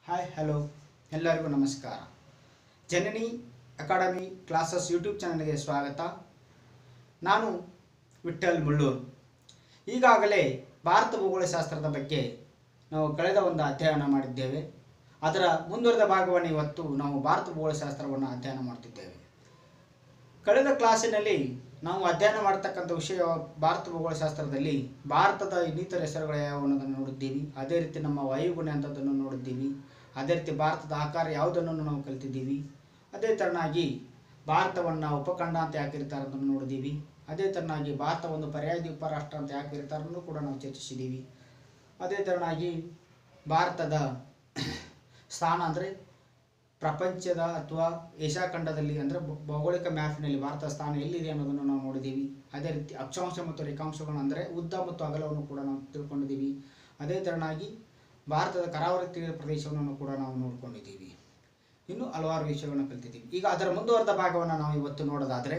hi hello ಎಲ್ಲರಿಗೂ ನಮಸ್ಕಾರ ಜನನಿ academy classes YouTube ಚಾನಲ್ಗೆ ಸ್ವಾಗತ ನಾನು ವಿಠಲ್ ಮುಳ್ಳೂರು ಈಗಾಗಲೇ ಭಾರತ ಭೂಗೋಳಶಾಸ್ತ್ರದ ಬಗ್ಗೆ ನಾವು ಕಳೆದ ಒಂದು ಅಧ್ಯಯನ ಮಾಡಿದ್ದೇವೆ ಅದರ ಮುಂದುವರೆದ ಭಾಗವನ್ನು ಇವತ್ತು ನಾವು ಭಾರತ ಭೂಗೋಳಶಾಸ್ತ್ರವನ್ನು ಅಧ್ಯಯನ ಮಾಡ್ತಿದ್ದೇವೆ ಕಳೆದ ಕ್ಲಾಸಿನಲ್ಲಿ ನಾವು ಅಧ್ಯಯನ ಮಾಡ್ತಕ್ಕಂಥ ವಿಷಯ ಭಾರತ ಭೂಗೋಳಶಾಸ್ತ್ರದಲ್ಲಿ ಭಾರತದ ಇನ್ನಿತರ ಹೆಸರುಗಳು ಯಾವುವು ಅನ್ನೋದನ್ನು ನೋಡಿದ್ದೀವಿ ಅದೇ ರೀತಿ ನಮ್ಮ ವಾಯುಗುಣ ಅಂತದನ್ನು ನೋಡಿದ್ದೀವಿ ಅದೇ ರೀತಿ ಭಾರತದ ಆಕಾರ ಯಾವುದನ್ನು ನಾವು ಕಲಿತಿದ್ದೀವಿ ಅದೇ ಥರನಾಗಿ ಭಾರತವನ್ನು ಉಪಖಂಡ ಅಂತ ಯಾಕೆ ಇರ್ತಾರೆ ಅದನ್ನು ನೋಡಿದ್ದೀವಿ ಅದೇ ಥರನಾಗಿ ಭಾರತ ಒಂದು ಪರ್ಯಾಯ ದ್ವೀಪ ರಾಷ್ಟ್ರ ಅಂತ ಯಾಕೆ ಇರ್ತಾರನ್ನು ಕೂಡ ನಾವು ಚರ್ಚಿಸಿದ್ದೀವಿ ಅದೇ ಥರನಾಗಿ ಭಾರತದ ಸ್ಥಾನ ಅಂದರೆ ಪ್ರಪಂಚದ ಅಥವಾ ಏಷ್ಯಾ ಖಂಡದಲ್ಲಿ ಅಂದರೆ ಭೌ- ಭೌಗೋಳಿಕ ಮ್ಯಾಪ್ನಲ್ಲಿ ಭಾರತದ ಸ್ಥಾನ ಎಲ್ಲಿದೆ ಅನ್ನೋದನ್ನು ನಾವು ನೋಡಿದ್ದೀವಿ ಅದೇ ರೀತಿ ಅಕ್ಷಾಂಶ ಮತ್ತು ರೇಖಾಂಶಗಳು ಅಂದರೆ ಉದ್ದ ಮತ್ತು ಅಗಲವನ್ನು ಕೂಡ ನಾವು ತಿಳ್ಕೊಂಡಿದ್ದೀವಿ ಅದೇ ಥರನಾಗಿ ಭಾರತದ ಕರಾವಳಿ ತೀರ ಪ್ರದೇಶವನ್ನು ಕೂಡ ನಾವು ನೋಡ್ಕೊಂಡಿದ್ದೀವಿ ಇನ್ನು ಹಲವಾರು ವಿಷಯಗಳನ್ನು ಕಲಿತಿದ್ದೀವಿ ಈಗ ಅದರ ಮುಂದುವರೆದ ಭಾಗವನ್ನು ನಾವು ಇವತ್ತು ನೋಡೋದಾದರೆ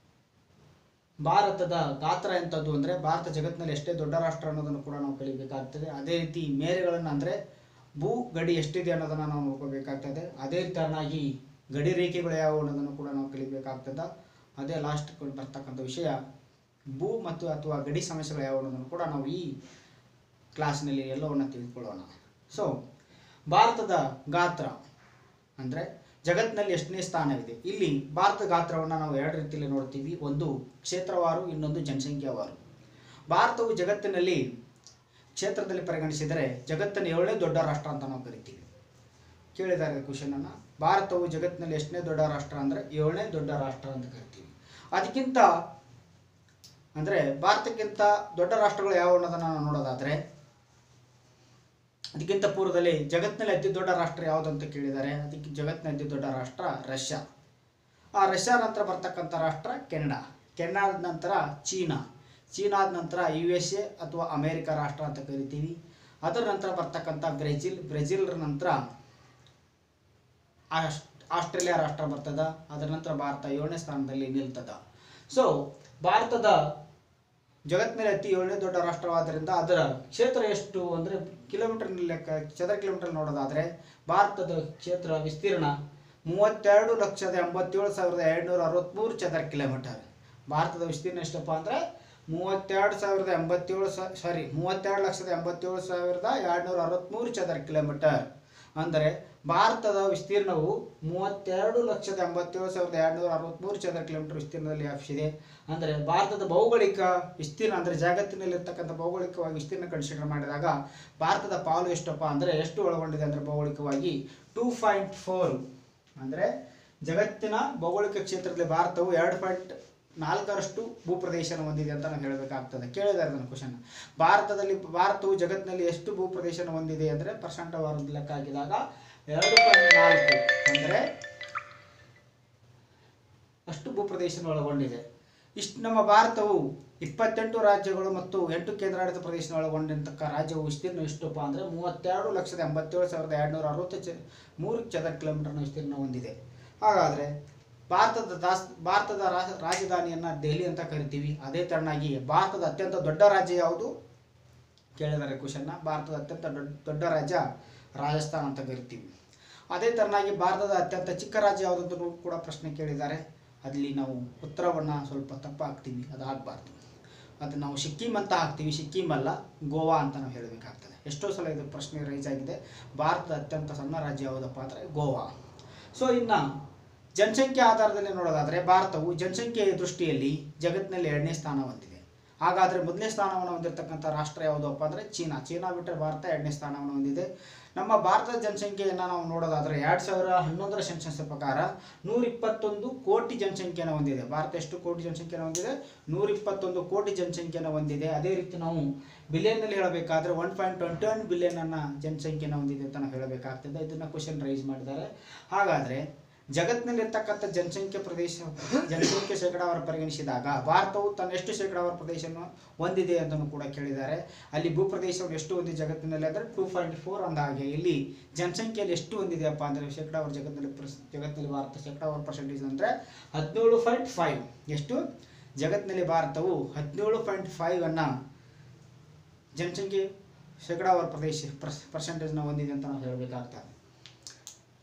ಭಾರತದ ಗಾತ್ರ ಎಂಥದ್ದು ಅಂದರೆ ಭಾರತ ಜಗತ್ತಿನಲ್ಲಿ ಎಷ್ಟೇ ದೊಡ್ಡ ರಾಷ್ಟ್ರ ಅನ್ನೋದನ್ನು ಕೂಡ ನಾವು ಕಲಿಬೇಕಾಗ್ತದೆ ಅದೇ ರೀತಿ ಮೇರೆಗಳನ್ನು ಅಂದರೆ ಭೂ ಗಡಿ ಎಷ್ಟಿದೆ ಅನ್ನೋದನ್ನು ನಾವು ನೋಡ್ಕೋಬೇಕಾಗ್ತದೆ ಅದೇ ಥರನಾಗಿ ಗಡಿ ರೇಖೆಗಳು ಯಾವುವು ಅನ್ನೋದನ್ನು ಕೂಡ ನಾವು ಕಲಿಬೇಕಾಗ್ತದೆ ಅದೇ ಲಾಸ್ಟ್ ಬರ್ತಕ್ಕಂಥ ವಿಷಯ ಭೂ ಮತ್ತು ಅಥವಾ ಗಡಿ ಸಮಸ್ಯೆಗಳು ಯಾವುವು ಅನ್ನೋದನ್ನು ಕೂಡ ನಾವು ಈ ಕ್ಲಾಸ್ನಲ್ಲಿ ಎಲ್ಲವನ್ನು ತಿಳಿದುಕೊಳ್ಳೋಣ ಸೊ ಭಾರತದ ಗಾತ್ರ ಅಂದರೆ ಜಗತ್ತಿನಲ್ಲಿ ಎಷ್ಟನೇ ಸ್ಥಾನವಿದೆ ಇಲ್ಲಿ ಭಾರತ ಗಾತ್ರವನ್ನು ನಾವು ಎರಡು ರೀತಿಯಲ್ಲಿ ನೋಡ್ತೀವಿ ಒಂದು ಕ್ಷೇತ್ರವಾರು ಇನ್ನೊಂದು ಜನಸಂಖ್ಯಾವಾರು ಭಾರತವು ಜಗತ್ತಿನಲ್ಲಿ ಕ್ಷೇತ್ರದಲ್ಲಿ ಪರಿಗಣಿಸಿದರೆ ಜಗತ್ತಿನ ಏಳನೇ ದೊಡ್ಡ ರಾಷ್ಟ್ರ ಅಂತ ನಾವು ಕರಿತೀವಿ ಕೇಳಿದ್ದಾರೆ ಕ್ವಶನನ್ನು ಭಾರತವು ಜಗತ್ತಿನಲ್ಲಿ ಎಷ್ಟನೇ ದೊಡ್ಡ ರಾಷ್ಟ್ರ ಅಂದರೆ ಏಳನೇ ದೊಡ್ಡ ರಾಷ್ಟ್ರ ಅಂತ ಕರಿತೀವಿ ಅದಕ್ಕಿಂತ ಅಂದರೆ ಭಾರತಕ್ಕಿಂತ ದೊಡ್ಡ ರಾಷ್ಟ್ರಗಳು ಯಾವುವು ಅನ್ನೋದನ್ನು ನಾವು ನೋಡೋದಾದರೆ ಅದಕ್ಕಿಂತ ಪೂರ್ವದಲ್ಲಿ ಜಗತ್ತಿನಲ್ಲಿ ಅತಿ ದೊಡ್ಡ ರಾಷ್ಟ್ರ ಯಾವುದು ಅಂತ ಕೇಳಿದ್ದಾರೆ ಅದಕ್ಕೆ ಜಗತ್ತಿನ ಅತಿ ದೊಡ್ಡ ರಾಷ್ಟ್ರ ರಷ್ಯಾ ಆ ರಷ್ಯಾ ನಂತರ ಬರ್ತಕ್ಕಂಥ ರಾಷ್ಟ್ರ ಕೆನಡಾ ಕೆನಡಾದ ನಂತರ ಚೀನಾ ಚೀನಾದ ನಂತರ ಯು ಎಸ್ ಎ ಅಥವಾ ಅಮೇರಿಕ ರಾಷ್ಟ್ರ ಅಂತ ಕರಿತೀವಿ ಅದರ ನಂತರ ಬರ್ತಕ್ಕಂಥ ಬ್ರೆಜಿಲ್ ಬ್ರೆಜಿಲ್ರ ನಂತರ ಆಸ್- ಆಸ್ಟ್ರೇಲಿಯಾ ರಾಷ್ಟ್ರ ಬರ್ತದ ಅದರ ನಂತರ ಭಾರತ ಏಳನೇ ಸ್ಥಾನದಲ್ಲಿ ನಿಲ್ತದ ಸೊ ಭಾರತದ ಜಗತ್ತಿನಲ್ಲಿ ಅತಿ ಏಳನೇ ದೊಡ್ಡ ರಾಷ್ಟ್ರವಾದ್ದರಿಂದ ಅದರ ಕ್ಷೇತ್ರ ಎಷ್ಟು ಅಂದರೆ ಕಿಲೋಮೀಟರ್ ಲೆಕ್ಕ ಚದರ ಕಿಲೋಮೀಟರ್ ನೋಡೋದಾದರೆ ಭಾರತದ ಕ್ಷೇತ್ರ ವಿಸ್ತೀರ್ಣ ಮೂವತ್ತೆರಡು ಲಕ್ಷದ ಎಂಬತ್ತೇಳು ಸಾವಿರದ ಎರಡುನೂರ ಅರವತ್ತ್ಮೂರು ಚದರ ಕಿಲೋಮೀಟರ್ ಭಾರತದ ವಿಸ್ತೀರ್ಣ ಎಷ್ಟಪ್ಪ ಅಂದರೆ ಮೂವತ್ತೆರಡು ಸಾವಿರದ ಎಂಬತ್ತೇಳು ಸಾರಿ ಮೂವತ್ತೆರಡು ಲಕ್ಷದ ಎಂಬತ್ತೇಳು ಸಾವಿರದ ಎರಡುನೂರ ಅರವತ್ತ್ಮೂರು ಚದರ ಕಿಲೋಮೀಟರ್ ಅಂದರೆ ಭಾರತದ ವಿಸ್ತೀರ್ಣವು ಮೂವತ್ತೆರಡು ಲಕ್ಷದ ಎಂಬತ್ತೇಳು ಸಾವಿರದ ಎರಡುನೂರ ಅರವತ್ತ್ಮೂರು ಚದರ ಕಿಲೋಮೀಟರ್ ವಿಸ್ತೀರ್ಣದಲ್ಲಿ ವ್ಯಾಪಿಸಿದೆ ಅಂದರೆ ಭಾರತದ ಭೌಗೋಳಿಕ ವಿಸ್ತೀರ್ಣ ಅಂದರೆ ಜಗತ್ತಿನಲ್ಲಿರ್ತಕ್ಕಂಥ ಭೌಗೋಳಿಕವಾಗಿ ವಿಸ್ತೀರ್ಣ ಕನ್ಸಿಡರ್ ಮಾಡಿದಾಗ ಭಾರತದ ಪಾಲು ಎಷ್ಟಪ್ಪ ಅಂದರೆ ಎಷ್ಟು ಒಳಗೊಂಡಿದೆ ಅಂದರೆ ಭೌಗೋಳಿಕವಾಗಿ ಟೂ ಪಾಯಿಂಟ್ ಫೋರ್ ಅಂದರೆ ಜಗತ್ತಿನ ಭೌಗೋಳಿಕ ಕ್ಷೇತ್ರದಲ್ಲಿ ಭಾರತವು ಎರಡು ಪಾಯಿಂಟ್ ನಾಲ್ಕರಷ್ಟು ಭೂಪ್ರದೇಶನ ಹೊಂದಿದೆ ಅಂತ ನಾವು ಹೇಳಬೇಕಾಗ್ತದೆ ಕೇಳಿದ್ದಾರೆ ನನ್ನ ಕ್ವಶನ್ ಭಾರತದಲ್ಲಿ ಭಾರತವು ಜಗತ್ತಿನಲ್ಲಿ ಎಷ್ಟು ಭೂಪ್ರದೇಶನ ಹೊಂದಿದೆ ಅಂದರೆ ಪರ್ಸೆಂಟ್ ವಾರದ ಲೆಕ್ಕ ಹಾಕಿದಾಗ ಎರಡು ಪಾಯಿಂಟ್ ನಾಲ್ಕು ಅಂದರೆ ಅಷ್ಟು ಭೂಪ್ರದೇಶನ ಒಳಗೊಂಡಿದೆ ಇಷ್ಟು ನಮ್ಮ ಭಾರತವು ಇಪ್ಪತ್ತೆಂಟು ರಾಜ್ಯಗಳು ಮತ್ತು ಎಂಟು ಕೇಂದ್ರಾಡಳಿತ ಪ್ರದೇಶ ಒಳಗೊಂಡಿರ್ತಕ್ಕ ರಾಜ್ಯವು ವಿಸ್ತೀರ್ಣ ಎಷ್ಟಪ್ಪ ಅಂದರೆ ಮೂವತ್ತೆರಡು ಲಕ್ಷದ ಎಂಬತ್ತೇಳು ಸಾವಿರದ ಎರಡುನೂರ ಅರವತ್ತು ಚ ಮೂರು ಚದರ ಕಿಲೋಮೀಟರ್ನ ವಿಸ್ತೀರ್ಣ ಹೊಂದಿದೆ ಹಾಗಾದರೆ ಭಾರತದ ದಾಸ್ ಭಾರತದ ರಾ- ರಾಜಧಾನಿಯನ್ನು ದೆಹಲಿ ಅಂತ ಕರಿತೀವಿ ಅದೇ ಥರನಾಗಿ ಭಾರತದ ಅತ್ಯಂತ ದೊಡ್ಡ ರಾಜ್ಯ ಯಾವುದು ಕೇಳಿದ್ದಾರೆ ಕ್ವಶನ್ನ ಭಾರತದ ಅತ್ಯಂತ ದೊಡ್ಡ ದೊಡ್ಡ ರಾಜ್ಯ ರಾಜಸ್ಥಾನ ಅಂತ ಕರಿತೀವಿ ಅದೇ ಥರನಾಗಿ ಭಾರತದ ಅತ್ಯಂತ ಚಿಕ್ಕ ರಾಜ್ಯ ಯಾವುದು ಅಂತ ಕೂಡ ಪ್ರಶ್ನೆ ಕೇಳಿದ್ದಾರೆ ಅಲ್ಲಿ ನಾವು ಉತ್ತರವನ್ನು ಸ್ವಲ್ಪ ತಪ್ಪು ಹಾಕ್ತೀವಿ ಅದು ಆಗಬಾರ್ದು ಅದು ನಾವು ಸಿಕ್ಕಿಂ ಅಂತ ಹಾಕ್ತೀವಿ ಸಿಕ್ಕಿಂ ಅಲ್ಲ ಗೋವಾ ಅಂತ ನಾವು ಹೇಳಬೇಕಾಗ್ತದೆ ಎಷ್ಟೋ ಸಲ ಇದು ಪ್ರಶ್ನೆ ರೈಸ್ ಆಗಿದೆ ಭಾರತದ ಅತ್ಯಂತ ಸಣ್ಣ ರಾಜ್ಯ ಯಾವುದಪ್ಪ ಅಂದರೆ ಗೋವಾ ಸೊ ಇನ್ನು ಜನಸಂಖ್ಯೆ ಆಧಾರದಲ್ಲಿ ನೋಡೋದಾದರೆ ಭಾರತವು ಜನಸಂಖ್ಯೆಯ ದೃಷ್ಟಿಯಲ್ಲಿ ಜಗತ್ತಿನಲ್ಲಿ ಎರಡನೇ ಸ್ಥಾನ ಹೊಂದಿದೆ ಹಾಗಾದರೆ ಮೊದಲನೇ ಸ್ಥಾನವನ್ನು ಹೊಂದಿರತಕ್ಕಂಥ ರಾಷ್ಟ್ರ ಯಾವುದಪ್ಪ ಅಂದರೆ ಚೀನಾ ಚೀನಾ ಬಿಟ್ಟರೆ ಭಾರತ ಎರಡನೇ ಸ್ಥಾನವನ್ನು ಹೊಂದಿದೆ ನಮ್ಮ ಭಾರತದ ಜನಸಂಖ್ಯೆಯನ್ನು ನಾವು ನೋಡೋದಾದರೆ ಎರಡು ಸಾವಿರ ಹನ್ನೊಂದರ ಸೆನ್ಸಸ್ ಪ್ರಕಾರ ನೂರ ಇಪ್ಪತ್ತೊಂದು ಕೋಟಿ ಜನಸಂಖ್ಯೆಯನ್ನು ಹೊಂದಿದೆ ಭಾರತ ಎಷ್ಟು ಕೋಟಿ ಜನಸಂಖ್ಯೆಯನ್ನು ಹೊಂದಿದೆ ನೂರ ಇಪ್ಪತ್ತೊಂದು ಕೋಟಿ ಜನಸಂಖ್ಯೆಯನ್ನು ಹೊಂದಿದೆ ಅದೇ ರೀತಿ ನಾವು ಬಿಲಿಯನ್ನಲ್ಲಿ ಹೇಳಬೇಕಾದ್ರೆ ಒನ್ ಪಾಯಿಂಟ್ ಟ್ವೆಂಟಿ ಒನ್ ಬಿಲಿಯನನ್ನು ಜನಸಂಖ್ಯೆಯನ್ನು ಹೊಂದಿದೆ ಅಂತ ನಾವು ಹೇಳಬೇಕಾಗ್ತದೆ ಇದನ್ನು ಕ್ವಶನ್ ರೈಸ್ ಮಾಡಿದ್ದಾರೆ ಹಾಗಾದರೆ ಜಗತ್ತಿನಲ್ಲಿರ್ತಕ್ಕಂಥ ಜನಸಂಖ್ಯೆ ಪ್ರದೇಶ ಜನಸಂಖ್ಯೆ ಶೇಕಡಾವಾರು ಪರಿಗಣಿಸಿದಾಗ ಭಾರತವು ತನ್ನ ಎಷ್ಟು ಶೇಕಡಾವಾರು ಪ್ರದೇಶವನ್ನು ಹೊಂದಿದೆ ಅಂತಲೂ ಕೂಡ ಕೇಳಿದ್ದಾರೆ ಅಲ್ಲಿ ಭೂಪ್ರದೇಶವನ್ನು ಎಷ್ಟು ಹೊಂದಿದೆ ಜಗತ್ತಿನಲ್ಲಿ ಅಂದರೆ ಟೂ ಪಾಯಿಂಟ್ ಫೋರ್ ಅಂದ ಹಾಗೆ ಇಲ್ಲಿ ಜನಸಂಖ್ಯೆಯಲ್ಲಿ ಎಷ್ಟು ಹೊಂದಿದೆಯಪ್ಪ ಅಂದರೆ ಶೇಕಡಾವಾರು ಜಗತ್ತಿನಲ್ಲಿ ಪ್ರಸ್- ಜಗತ್ತಿನಲ್ಲಿ ಭಾರತ ಶೇಕಡಾವಾರು ಪರ್ಸೆಂಟೇಜ್ ಅಂದರೆ ಹದಿನೇಳು ಪಾಯಿಂಟ್ ಫೈವ್ ಎಷ್ಟು ಜಗತ್ತಿನಲ್ಲಿ ಭಾರತವು ಹದಿನೇಳು ಪಾಯಿಂಟ್ ಫೈವ್ ಅನ್ನು ಜನಸಂಖ್ಯೆ ಶೇಕಡಾವಾರು ಪ್ರದೇಶ ಪರ್ಸೆಂಟೇಜ್ನ ಹೊಂದಿದೆ ಅಂತ ನಾವು ಹೇಳಬೇಕಾಗ್ತದೆ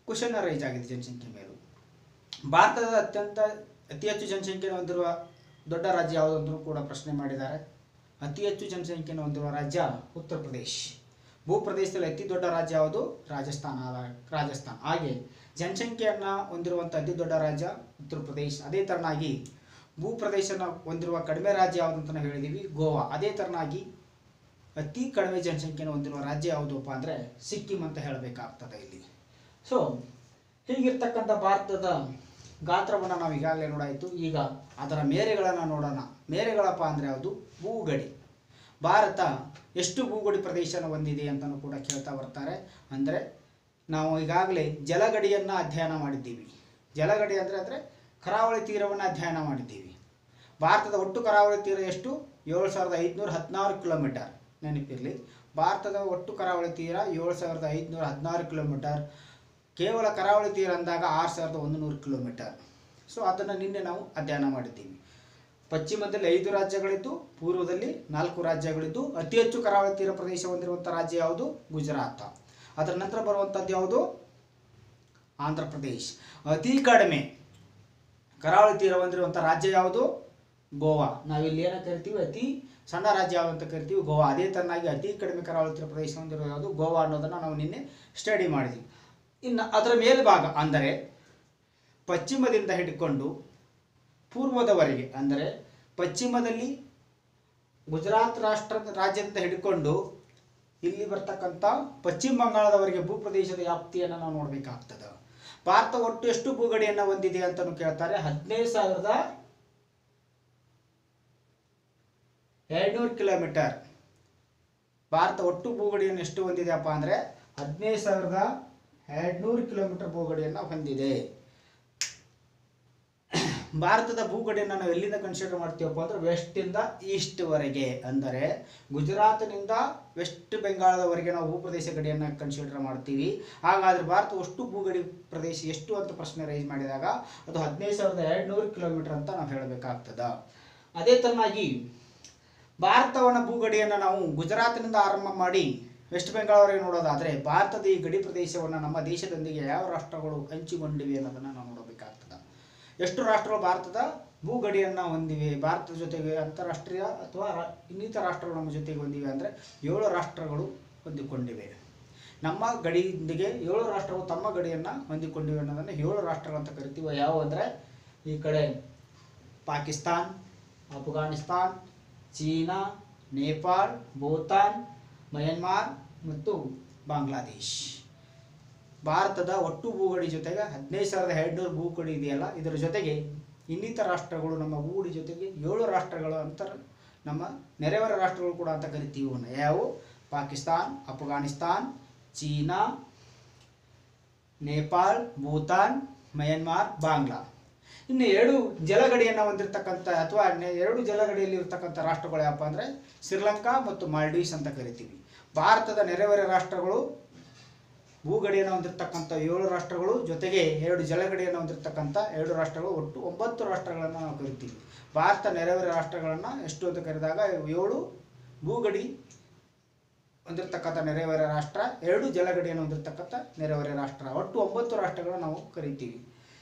ಕ್ವಶನ್ ರೈಸ್ ಆಗಿದೆ ಜನಸಂಖ್ಯೆ ಮೇಲೂ ಭಾರತದ ಅತ್ಯಂತ ಅತಿ ಹೆಚ್ಚು ಜನಸಂಖ್ಯೆಯನ್ನು ಹೊಂದಿರುವ ದೊಡ್ಡ ರಾಜ್ಯ ಯಾವುದಂದ್ರೂ ಕೂಡ ಪ್ರಶ್ನೆ ಮಾಡಿದ್ದಾರೆ ಅತಿ ಹೆಚ್ಚು ಜನಸಂಖ್ಯೆಯನ್ನು ಹೊಂದಿರುವ ರಾಜ್ಯ ಉತ್ತರ ಪ್ರದೇಶ್ ಭೂಪ್ರದೇಶದಲ್ಲಿ ಅತಿ ದೊಡ್ಡ ರಾಜ್ಯ ಯಾವುದು ರಾಜಸ್ಥಾನ ರಾಜಸ್ಥಾನ್ ಹಾಗೆ ಜನಸಂಖ್ಯೆಯನ್ನು ಹೊಂದಿರುವಂಥ ಅತಿ ದೊಡ್ಡ ರಾಜ್ಯ ಉತ್ತರ ಪ್ರದೇಶ್ ಅದೇ ಥರನಾಗಿ ಭೂಪ್ರದೇಶನ ಹೊಂದಿರುವ ಕಡಿಮೆ ರಾಜ್ಯ ಯಾವುದು ಅಂತ ನಾವು ಹೇಳಿದ್ದೀವಿ ಗೋವಾ ಅದೇ ಥರನಾಗಿ ಅತಿ ಕಡಿಮೆ ಜನಸಂಖ್ಯೆಯನ್ನು ಹೊಂದಿರುವ ರಾಜ್ಯ ಯಾವುದಪ್ಪ ಅಂದರೆ ಸಿಕ್ಕಿಂ ಅಂತ ಹೇಳಬೇಕಾಗ್ತದೆ ಇಲ್ಲಿ ಸೊ ಹೀಗಿರ್ತಕ್ಕಂಥ ಭಾರತದ ಗಾತ್ರವನ್ನು ನಾವು ಈಗಾಗಲೇ ನೋಡಾಯಿತು ಈಗ ಅದರ ಮೇರೆಗಳನ್ನು ನೋಡೋಣ ಮೇರೆಗಳಪ್ಪ ಅಂದರೆ ಯಾವುದು ಭೂಗಡಿ ಭಾರತ ಎಷ್ಟು ಭೂಗಡಿ ಪ್ರದೇಶನ ಹೊಂದಿದೆ ಅಂತಲೂ ಕೂಡ ಕೇಳ್ತಾ ಬರ್ತಾರೆ ಅಂದರೆ ನಾವು ಈಗಾಗಲೇ ಜಲಗಡಿಯನ್ನು ಅಧ್ಯಯನ ಮಾಡಿದ್ದೀವಿ ಜಲಗಡಿ ಅಂದರೆ ಅಂದರೆ ಕರಾವಳಿ ತೀರವನ್ನು ಅಧ್ಯಯನ ಮಾಡಿದ್ದೀವಿ ಭಾರತದ ಒಟ್ಟು ಕರಾವಳಿ ತೀರ ಎಷ್ಟು ಏಳು ಸಾವಿರದ ಐದುನೂರ ಹದಿನಾರು ಕಿಲೋಮೀಟರ್ ನೆನಪಿರಲಿ ಭಾರತದ ಒಟ್ಟು ಕರಾವಳಿ ತೀರ ಏಳು ಸಾವಿರದ ಐದುನೂರ ಹದಿನಾರು ಕಿಲೋಮೀಟರ್ ಕೇವಲ ಕರಾವಳಿ ತೀರ ಅಂದಾಗ ಆರು ಸಾವಿರದ ಒಂದು ನೂರು ಕಿಲೋಮೀಟರ್ ಸೊ ಅದನ್ನು ನಿನ್ನೆ ನಾವು ಅಧ್ಯಯನ ಮಾಡಿದ್ದೀವಿ ಪಶ್ಚಿಮದಲ್ಲಿ ಐದು ರಾಜ್ಯಗಳಿದ್ದು ಪೂರ್ವದಲ್ಲಿ ನಾಲ್ಕು ರಾಜ್ಯಗಳಿದ್ದು ಅತಿ ಹೆಚ್ಚು ಕರಾವಳಿ ತೀರ ಪ್ರದೇಶ ಹೊಂದಿರುವಂಥ ರಾಜ್ಯ ಯಾವುದು ಗುಜರಾತ್ ಅದರ ನಂತರ ಬರುವಂಥದ್ದು ಯಾವುದು ಆಂಧ್ರ ಪ್ರದೇಶ್ ಅತಿ ಕಡಿಮೆ ಕರಾವಳಿ ತೀರ ಹೊಂದಿರುವಂಥ ರಾಜ್ಯ ಯಾವುದು ಗೋವಾ ನಾವಿಲ್ಲಿ ಏನ ಕರಿತೀವಿ ಅತಿ ಸಣ್ಣ ರಾಜ್ಯ ಯಾವುದು ಅಂತ ಕರಿತೀವಿ ಗೋವಾ ಅದೇ ತರನಾಗಿ ಅತಿ ಕಡಿಮೆ ಕರಾವಳಿ ತೀರ ಪ್ರದೇಶ ಹೊಂದಿರೋದು ಯಾವುದು ಗೋವಾ ಅನ್ನೋದನ್ನು ನಾವು ನಿನ್ನೆ ಸ್ಟಡಿ ಮಾಡಿದ್ವಿ ಇನ್ನು ಅದರ ಮೇಲ್ಭಾಗ ಅಂದರೆ ಪಶ್ಚಿಮದಿಂದ ಹಿಡ್ಕೊಂಡು ಪೂರ್ವದವರೆಗೆ ಅಂದರೆ ಪಶ್ಚಿಮದಲ್ಲಿ ಗುಜರಾತ್ ರಾಷ್ಟ್ರ ರಾಜ್ಯದಿಂದ ಹಿಡ್ಕೊಂಡು ಇಲ್ಲಿ ಬರ್ತಕ್ಕಂಥ ಪಶ್ಚಿಮ ಬಂಗಾಳದವರೆಗೆ ಭೂಪ್ರದೇಶದ ವ್ಯಾಪ್ತಿಯನ್ನು ನಾವು ನೋಡಬೇಕಾಗ್ತದೆ ಭಾರತ ಒಟ್ಟು ಎಷ್ಟು ಭೂಗಡಿಯನ್ನು ಹೊಂದಿದೆ ಅಂತಲೂ ಕೇಳ್ತಾರೆ ಹದಿನೈದು ಸಾವಿರದ ಎರಡ್ನೂರು ಕಿಲೋಮೀಟರ್ ಭಾರತ ಒಟ್ಟು ಭೂಗಡಿಯನ್ನು ಎಷ್ಟು ಹೊಂದಿದೆಯಪ್ಪ ಅಂದರೆ ಹದಿನೈದು ಸಾವಿರದ ಎರಡ್ನೂರು ಕಿಲೋಮೀಟರ್ ಭೂಗಡಿಯನ್ನು ಹೊಂದಿದೆ ಭಾರತದ ಭೂಗಡಿಯನ್ನು ನಾವು ಎಲ್ಲಿಂದ ಕನ್ಸಿಡರ್ ಮಾಡ್ತೀವಪ್ಪ ಅಂದ್ರೆ ವೆಸ್ಟಿಂದ ಈಸ್ಟ್ವರೆಗೆ ಅಂದರೆ ಗುಜರಾತ್ನಿಂದ ವೆಸ್ಟ್ ಬೆಂಗಾಳದವರೆಗೆ ನಾವು ಭೂಪ್ರದೇಶ ಗಡಿಯನ್ನು ಕನ್ಸಿಡರ್ ಮಾಡ್ತೀವಿ ಹಾಗಾದರೆ ಭಾರತ ಅಷ್ಟು ಭೂಗಡಿ ಪ್ರದೇಶ ಎಷ್ಟು ಅಂತ ಪ್ರಶ್ನೆ ರೈಸ್ ಮಾಡಿದಾಗ ಅದು ಹದಿನೈದು ಸಾವಿರದ ಎರಡುನೂರು ಕಿಲೋಮೀಟರ್ ಅಂತ ನಾವು ಹೇಳಬೇಕಾಗ್ತದ ಅದೇ ತರನಾಗಿ ಭಾರತವನ್ನ ಭೂಗಡಿಯನ್ನು ನಾವು ಗುಜರಾತ್ನಿಂದ ಆರಂಭ ಮಾಡಿ ವೆಸ್ಟ್ ಬೆಂಗಾಳವರೆಗೆ ನೋಡೋದಾದರೆ ಭಾರತದ ಈ ಗಡಿ ಪ್ರದೇಶವನ್ನು ನಮ್ಮ ದೇಶದೊಂದಿಗೆ ಯಾವ ರಾಷ್ಟ್ರಗಳು ಹಂಚಿಕೊಂಡಿವೆ ಅನ್ನೋದನ್ನು ನಾವು ನೋಡಬೇಕಾಗ್ತದೆ ಎಷ್ಟು ರಾಷ್ಟ್ರಗಳು ಭಾರತದ ಭೂಗಡಿಯನ್ನು ಹೊಂದಿವೆ ಭಾರತದ ಜೊತೆಗೆ ಅಂತಾರಾಷ್ಟ್ರೀಯ ಅಥವಾ ರಾ- ಇನ್ನಿತರ ರಾಷ್ಟ್ರಗಳು ನಮ್ಮ ಜೊತೆಗೆ ಹೊಂದಿವೆ ಅಂದರೆ ಏಳು ರಾಷ್ಟ್ರಗಳು ಹೊಂದಿಕೊಂಡಿವೆ ನಮ್ಮ ಗಡಿಯೊಂದಿಗೆ ಏಳು ರಾಷ್ಟ್ರಗಳು ತಮ್ಮ ಗಡಿಯನ್ನು ಹೊಂದಿಕೊಂಡಿವೆ ಅನ್ನೋದನ್ನು ಏಳು ರಾಷ್ಟ್ರಗಳು ಅಂತ ಕರಿತೀವಿ ಯಾವುವು ಅಂದರೆ ಈ ಕಡೆ ಪಾಕಿಸ್ತಾನ್ ಅಫ್ಘಾನಿಸ್ತಾನ್ ಚೀನಾ ನೇಪಾಳ್ ಭೂತಾನ್ ಮಯನ್ಮಾರ್ ಮತ್ತು ಬಾಂಗ್ಲಾದೇಶ್ ಭಾರತದ ಒಟ್ಟು ಭೂಗಡಿ ಜೊತೆಗೆ ಹದಿನೈದು ಸಾವಿರದ ಎರಡುನೂರು ಭೂಗಡಿ ಇದೆಯಲ್ಲ ಇದರ ಜೊತೆಗೆ ಇನ್ನಿತರ ರಾಷ್ಟ್ರಗಳು ನಮ್ಮ ಭೂಗಡಿ ಜೊತೆಗೆ ಏಳು ರಾಷ್ಟ್ರಗಳು ಅಂತ ನಮ್ಮ ನೆರೆಹೊರೆ ರಾಷ್ಟ್ರಗಳು ಕೂಡ ಅಂತ ಕರಿತೀವಿ ಅವನ್ನ ಯಾವುವು ಪಾಕಿಸ್ತಾನ್ ಅಫ್ಘಾನಿಸ್ತಾನ್ ಚೀನಾ ನೇಪಾಳ್ ಭೂತಾನ್ ಮಯನ್ಮಾರ್ ಬಾಂಗ್ಲಾ ಇನ್ನು ಎರಡು ಜಲಗಡಿಯನ್ನು ಹೊಂದಿರತಕ್ಕಂಥ ಅಥವಾ ನೆ- ಎರಡು ಜಲಗಡಿಯಲ್ಲಿ ಇರತಕ್ಕಂಥ ರಾಷ್ಟ್ರಗಳು ಯಾವಪ್ಪ ಅಂದರೆ ಶ್ರೀಲಂಕಾ ಮತ್ತು ಮಾಲ್ಡೀವ್ಸ್ ಅಂತ ಕರಿತೀವಿ ಭಾರತದ ನೆರೆಹೊರೆ ರಾಷ್ಟ್ರಗಳು ಭೂಗಡಿಯನ್ನು ಹೊಂದಿರತಕ್ಕಂಥ ಏಳು ರಾಷ್ಟ್ರಗಳು ಜೊತೆಗೆ ಎರಡು ಜಲಗಡಿಯನ್ನು ಹೊಂದಿರತಕ್ಕಂಥ ಎರಡು ರಾಷ್ಟ್ರಗಳು ಒಟ್ಟು ಒಂಬತ್ತು ರಾಷ್ಟ್ರಗಳನ್ನು ನಾವು ಕರಿತೀವಿ ಭಾರತ ನೆರೆಹೊರೆ ರಾಷ್ಟ್ರಗಳನ್ನು ಎಷ್ಟು ಅಂತ ಕರೆದಾಗ ಏಳು ಭೂಗಡಿ ಹೊಂದಿರತಕ್ಕಂಥ ನೆರೆಹೊರೆ ರಾಷ್ಟ್ರ ಎರಡು ಜಲಗಡಿಯನ್ನು ಹೊಂದಿರತಕ್ಕಂಥ ನೆರೆಹೊರೆ ರಾಷ್ಟ್ರ ಒಟ್ಟು ಒಂಬತ್ತು ರಾಷ್ಟ್ರಗಳನ್ನು ನಾವು ಕರಿತೀವಿ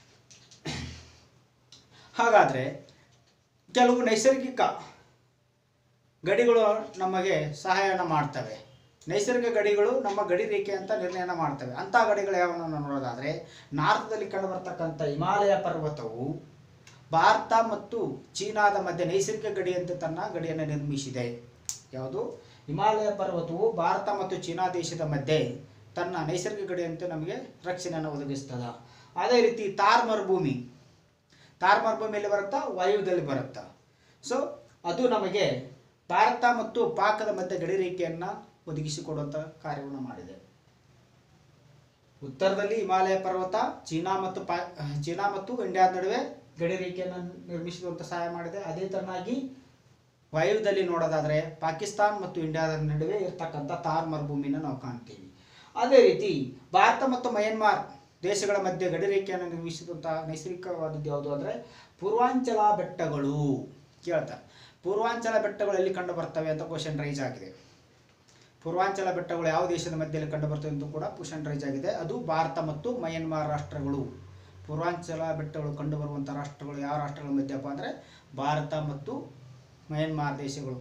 ಹಾಗಾದರೆ ಕೆಲವು ನೈಸರ್ಗಿಕ ಗಡಿಗಳು ನಮಗೆ ಸಹಾಯನ ಮಾಡ್ತವೆ ನೈಸರ್ಗಿಕ ಗಡಿಗಳು ನಮ್ಮ ಗಡಿ ರೇಖೆ ಅಂತ ನಿರ್ಣಯನ ಮಾಡ್ತವೆ ಅಂಥ ಗಡಿಗಳು ಯಾವನ್ನು ನಾವು ನೋಡೋದಾದರೆ ನಾರ್ತದಲ್ಲಿ ಕಂಡುಬರ್ತಕ್ಕಂಥ ಹಿಮಾಲಯ ಪರ್ವತವು ಭಾರತ ಮತ್ತು ಚೀನಾದ ಮಧ್ಯೆ ನೈಸರ್ಗಿಕ ಗಡಿಯಂತೆ ತನ್ನ ಗಡಿಯನ್ನು ನಿರ್ಮಿಸಿದೆ ಯಾವುದು ಹಿಮಾಲಯ ಪರ್ವತವು ಭಾರತ ಮತ್ತು ಚೀನಾ ದೇಶದ ಮಧ್ಯೆ ತನ್ನ ನೈಸರ್ಗಿಕ ಗಡಿಯಂತೆ ನಮಗೆ ರಕ್ಷಣೆಯನ್ನು ಒದಗಿಸ್ತದ ಅದೇ ರೀತಿ ತಾರ್ ಮರುಭೂಮಿ ತಾರ್ ಮರುಭೂಮಿಯಲ್ಲಿ ಬರುತ್ತಾ ವಾಯುವ್ಯದಲ್ಲಿ ಬರುತ್ತಾ ಸೊ ಅದು ನಮಗೆ ಭಾರತ ಮತ್ತು ಪಾಕದ ಮಧ್ಯೆ ಗಡಿ ರೇಖೆಯನ್ನು ಒದಗಿಸಿಕೊಡುವಂಥ ಕಾರ್ಯವನ್ನು ಮಾಡಿದೆ ಉತ್ತರದಲ್ಲಿ ಹಿಮಾಲಯ ಪರ್ವತ ಚೀನಾ ಮತ್ತು ಪಾ ಚೀನಾ ಮತ್ತು ಇಂಡಿಯಾದ ನಡುವೆ ಗಡಿ ರೇಖೆಯನ್ನು ನಿರ್ಮಿಸುವಂಥ ಸಹಾಯ ಮಾಡಿದೆ ಅದೇ ತರನಾಗಿ ವಾಯುವ್ಯದಲ್ಲಿ ನೋಡೋದಾದರೆ ಪಾಕಿಸ್ತಾನ್ ಮತ್ತು ಇಂಡಿಯಾದ ನಡುವೆ ಇರ್ತಕ್ಕಂಥ ತಾರ್ ಮರುಭೂಮಿನ ನಾವು ಕಾಣ್ತೀವಿ ಅದೇ ರೀತಿ ಭಾರತ ಮತ್ತು ಮಯನ್ಮಾರ್ ದೇಶಗಳ ಮಧ್ಯೆ ಗಡಿ ರೇಖೆಯನ್ನು ನಿರ್ಮಿಸಿದಂಥ ನೈಸರ್ಗಿಕವಾದದ್ದು ಯಾವುದು ಅಂದರೆ ಪೂರ್ವಾಂಚಲ ಬೆಟ್ಟಗಳು ಕೇಳ್ತಾರೆ ಪೂರ್ವಾಂಚಲ ಬೆಟ್ಟಗಳು ಎಲ್ಲಿ ಕಂಡು ಬರ್ತವೆ ಅಂತ ಕ್ವಶನ್ ರೈಸ್ ಆಗಿದೆ ಪೂರ್ವಾಂಚಲ ಬೆಟ್ಟಗಳು ಯಾವ ದೇಶದ ಮಧ್ಯದಲ್ಲಿ ಕಂಡುಬರ್ತವೆ ಎಂದು ಕೂಡ ಕ್ವಶನ್ ರೈಸ್ ಆಗಿದೆ ಅದು ಭಾರತ ಮತ್ತು ಮಯನ್ಮಾರ್ ರಾಷ್ಟ್ರಗಳು ಪೂರ್ವಾಂಚಲ ಬೆಟ್ಟಗಳು ಕಂಡುಬರುವಂಥ ರಾಷ್ಟ್ರಗಳು ಯಾವ ರಾಷ್ಟ್ರಗಳ ಮಧ್ಯಪ್ಪ ಅಂದರೆ ಭಾರತ ಮತ್ತು ಮಯನ್ಮಾರ್ ದೇಶಗಳು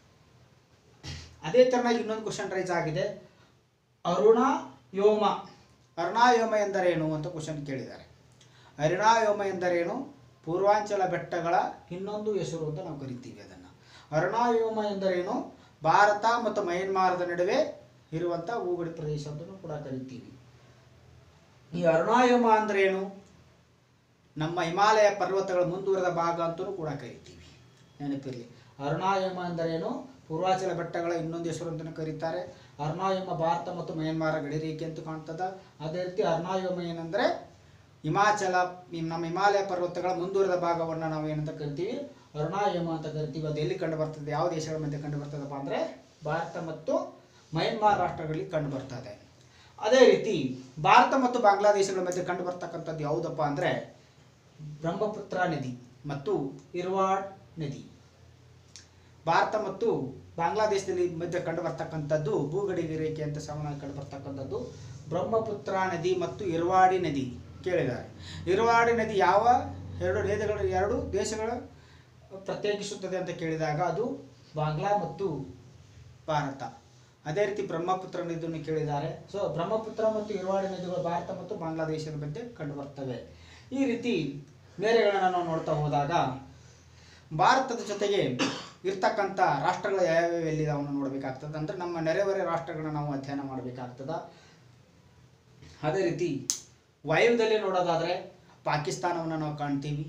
ಅದೇ ಥರನಾಗಿ ಇನ್ನೊಂದು ಕ್ವಶನ್ ರೈಸ್ ಆಗಿದೆ ಅರುಣಾಯೋಮ ಅರುಣಾಯೋಮ ಎಂದರೇನು ಅಂತ ಕ್ವಶನ್ ಕೇಳಿದ್ದಾರೆ ಅರುಣಾಯೋಮ ಎಂದರೇನು ಪೂರ್ವಾಂಚಲ ಬೆಟ್ಟಗಳ ಇನ್ನೊಂದು ಹೆಸರು ಅಂತ ನಾವು ಕರಿತೀವಿ ಅದನ್ನು ಅರುಣಾಯೋಮ ಎಂದರೇನು ಭಾರತ ಮತ್ತು ಮಯನ್ಮಾರದ ನಡುವೆ ಇರುವಂಥ ಹೂಗಡಿ ಪ್ರದೇಶ ಅಂತಲೂ ಕೂಡ ಕರಿತೀವಿ ಈ ಅರುಣಾಯೋಮ ಅಂದ್ರೇನು ನಮ್ಮ ಹಿಮಾಲಯ ಪರ್ವತಗಳ ಮುಂದುವರೆದ ಭಾಗ ಅಂತಲೂ ಕೂಡ ಕರಿತೀವಿ ನೆನಪಿರಲಿ ಅರುಣಾಯಮ ಎಂದರೇನು ಪೂರ್ವಾಚಲ ಬೆಟ್ಟಗಳ ಇನ್ನೊಂದು ಹೆಸರು ಅಂತಲೂ ಕರೀತಾರೆ ಅರುಣಾಯಮ ಭಾರತ ಮತ್ತು ಮಯನ್ಮಾರ ಗಡಿ ರೇಖೆ ಅಂತ ಕಾಣ್ತದ ಅದೇ ರೀತಿ ಅರುಣಾಯಮ ಏನಂದರೆ ಹಿಮಾಚಲ ಈ ನಮ್ಮ ಹಿಮಾಲಯ ಪರ್ವತಗಳ ಮುಂದುವರೆದ ಭಾಗವನ್ನು ನಾವು ಏನಂತ ಕರಿತೀವಿ ಅರುಣಾಯಮ ಅಂತ ಕರಿತೀವಿ ಅದು ಎಲ್ಲಿ ಕಂಡು ಬರ್ತದೆ ಯಾವ ದೇಶಗಳ ಮಧ್ಯೆ ಕಂಡು ಬರ್ತದಪ್ಪ ಅಂದರೆ ಭಾರತ ಮತ್ತು ಮಯನ್ಮಾರ್ ರಾಷ್ಟ್ರಗಳಲ್ಲಿ ಕಂಡು ಬರ್ತದೆ ಅದೇ ರೀತಿ ಭಾರತ ಮತ್ತು ಬಾಂಗ್ಲಾದೇಶಗಳ ಮಧ್ಯೆ ಕಂಡು ಬರ್ತಕ್ಕಂಥದ್ದು ಯಾವುದಪ್ಪ ಅಂದರೆ ಬ್ರಹ್ಮಪುತ್ರ ನದಿ ಮತ್ತು ಇರ್ವಾಡ್ ನದಿ ಭಾರತ ಮತ್ತು ಬಾಂಗ್ಲಾದೇಶದಲ್ಲಿ ಮಧ್ಯೆ ಕಂಡು ಬರ್ತಕ್ಕಂಥದ್ದು ಭೂಗಡಿ ರೇಖೆ ಅಂತ ಸಮಾನ ಕಂಡು ಬರ್ತಕ್ಕಂಥದ್ದು ಬ್ರಹ್ಮಪುತ್ರ ನದಿ ಮತ್ತು ಇರ್ವಾಡಿ ನದಿ ಕೇಳಿದ್ದಾರೆ ಇರ್ವಾಡಿ ನದಿ ಯಾವ ಎರಡು ನದಿಗಳು ಎರಡು ದೇಶಗಳ ಪ್ರತ್ಯೇಕಿಸುತ್ತದೆ ಅಂತ ಕೇಳಿದಾಗ ಅದು ಬಾಂಗ್ಲಾ ಮತ್ತು ಭಾರತ ಅದೇ ರೀತಿ ಬ್ರಹ್ಮಪುತ್ರ ನದಿಯನ್ನು ಕೇಳಿದ್ದಾರೆ ಸೊ ಬ್ರಹ್ಮಪುತ್ರ ಮತ್ತು ಇರ್ವಾಡಿ ನದಿಗಳು ಭಾರತ ಮತ್ತು ಬಾಂಗ್ಲಾದೇಶದ ಮಧ್ಯೆ ಕಂಡುಬರ್ತವೆ ಈ ರೀತಿ ಮೇರೆಗಳನ್ನು ನಾವು ನೋಡ್ತಾ ಹೋದಾಗ ಭಾರತದ ಜೊತೆಗೆ ಇರ್ತಕ್ಕಂಥ ರಾಷ್ಟ್ರಗಳು ಯಾವ್ಯಾವ ಎಲ್ಲಿದಾವನ್ನು ನೋಡಬೇಕಾಗ್ತದೆ ಅಂದರೆ ನಮ್ಮ ನೆರೆಹೊರೆ ರಾಷ್ಟ್ರಗಳನ್ನ ನಾವು ಅಧ್ಯಯನ ಮಾಡಬೇಕಾಗ್ತದ ಅದೇ ರೀತಿ ವಾಯುವ್ಯದಲ್ಲಿ ನೋಡೋದಾದರೆ ಪಾಕಿಸ್ತಾನವನ್ನು ನಾವು ಕಾಣ್ತೀವಿ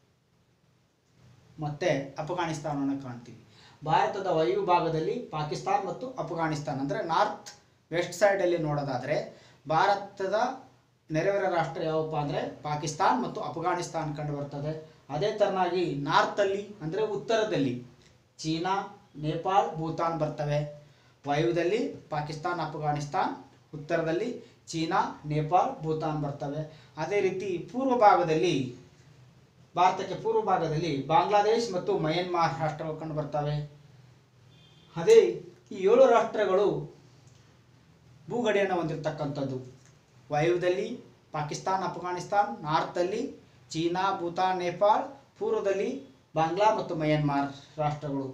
ಮತ್ತು ಅಫ್ಘಾನಿಸ್ತಾನವನ್ನು ಕಾಣ್ತೀವಿ ಭಾರತದ ವಾಯು ಭಾಗದಲ್ಲಿ ಪಾಕಿಸ್ತಾನ್ ಮತ್ತು ಅಫ್ಘಾನಿಸ್ತಾನ್ ಅಂದರೆ ನಾರ್ತ್ ವೆಸ್ಟ್ ಸೈಡಲ್ಲಿ ನೋಡೋದಾದರೆ ಭಾರತದ ನೆರೆಹೊರೆ ರಾಷ್ಟ್ರ ಯಾವಪ್ಪ ಅಂದರೆ ಪಾಕಿಸ್ತಾನ್ ಮತ್ತು ಅಫ್ಘಾನಿಸ್ತಾನ್ ಕಂಡು ಬರ್ತದೆ ಅದೇ ಥರನಾಗಿ ನಾರ್ತಲ್ಲಿ ಅಂದರೆ ಉತ್ತರದಲ್ಲಿ ಚೀನಾ ನೇಪಾಳ್ ಭೂತಾನ್ ಬರ್ತವೆ ವಾಯುವ್ಯದಲ್ಲಿ ಪಾಕಿಸ್ತಾನ್ ಅಫ್ಘಾನಿಸ್ತಾನ್ ಉತ್ತರದಲ್ಲಿ ಚೀನಾ ನೇಪಾಳ್ ಭೂತಾನ್ ಬರ್ತವೆ ಅದೇ ರೀತಿ ಪೂರ್ವ ಭಾಗದಲ್ಲಿ ಭಾರತಕ್ಕೆ ಪೂರ್ವ ಭಾಗದಲ್ಲಿ ಬಾಂಗ್ಲಾದೇಶ್ ಮತ್ತು ಮಯನ್ಮಾರ್ ರಾಷ್ಟ್ರಗಳು ಕಂಡು ಬರ್ತವೆ ಅದೇ ಈ ಏಳು ರಾಷ್ಟ್ರಗಳು ಭೂಗಡಿಯನ್ನು ಹೊಂದಿರತಕ್ಕಂಥದ್ದು ವಾಯುವ್ಯದಲ್ಲಿ ಪಾಕಿಸ್ತಾನ್ ಅಫ್ಘಾನಿಸ್ತಾನ್ ನಾರ್ತಲ್ಲಿ ಚೀನಾ ಭೂತಾನ್ ನೇಪಾಳ್ ಪೂರ್ವದಲ್ಲಿ ಬಾಂಗ್ಲಾ ಮತ್ತು ಮಯನ್ಮಾರ್ ರಾಷ್ಟ್ರಗಳು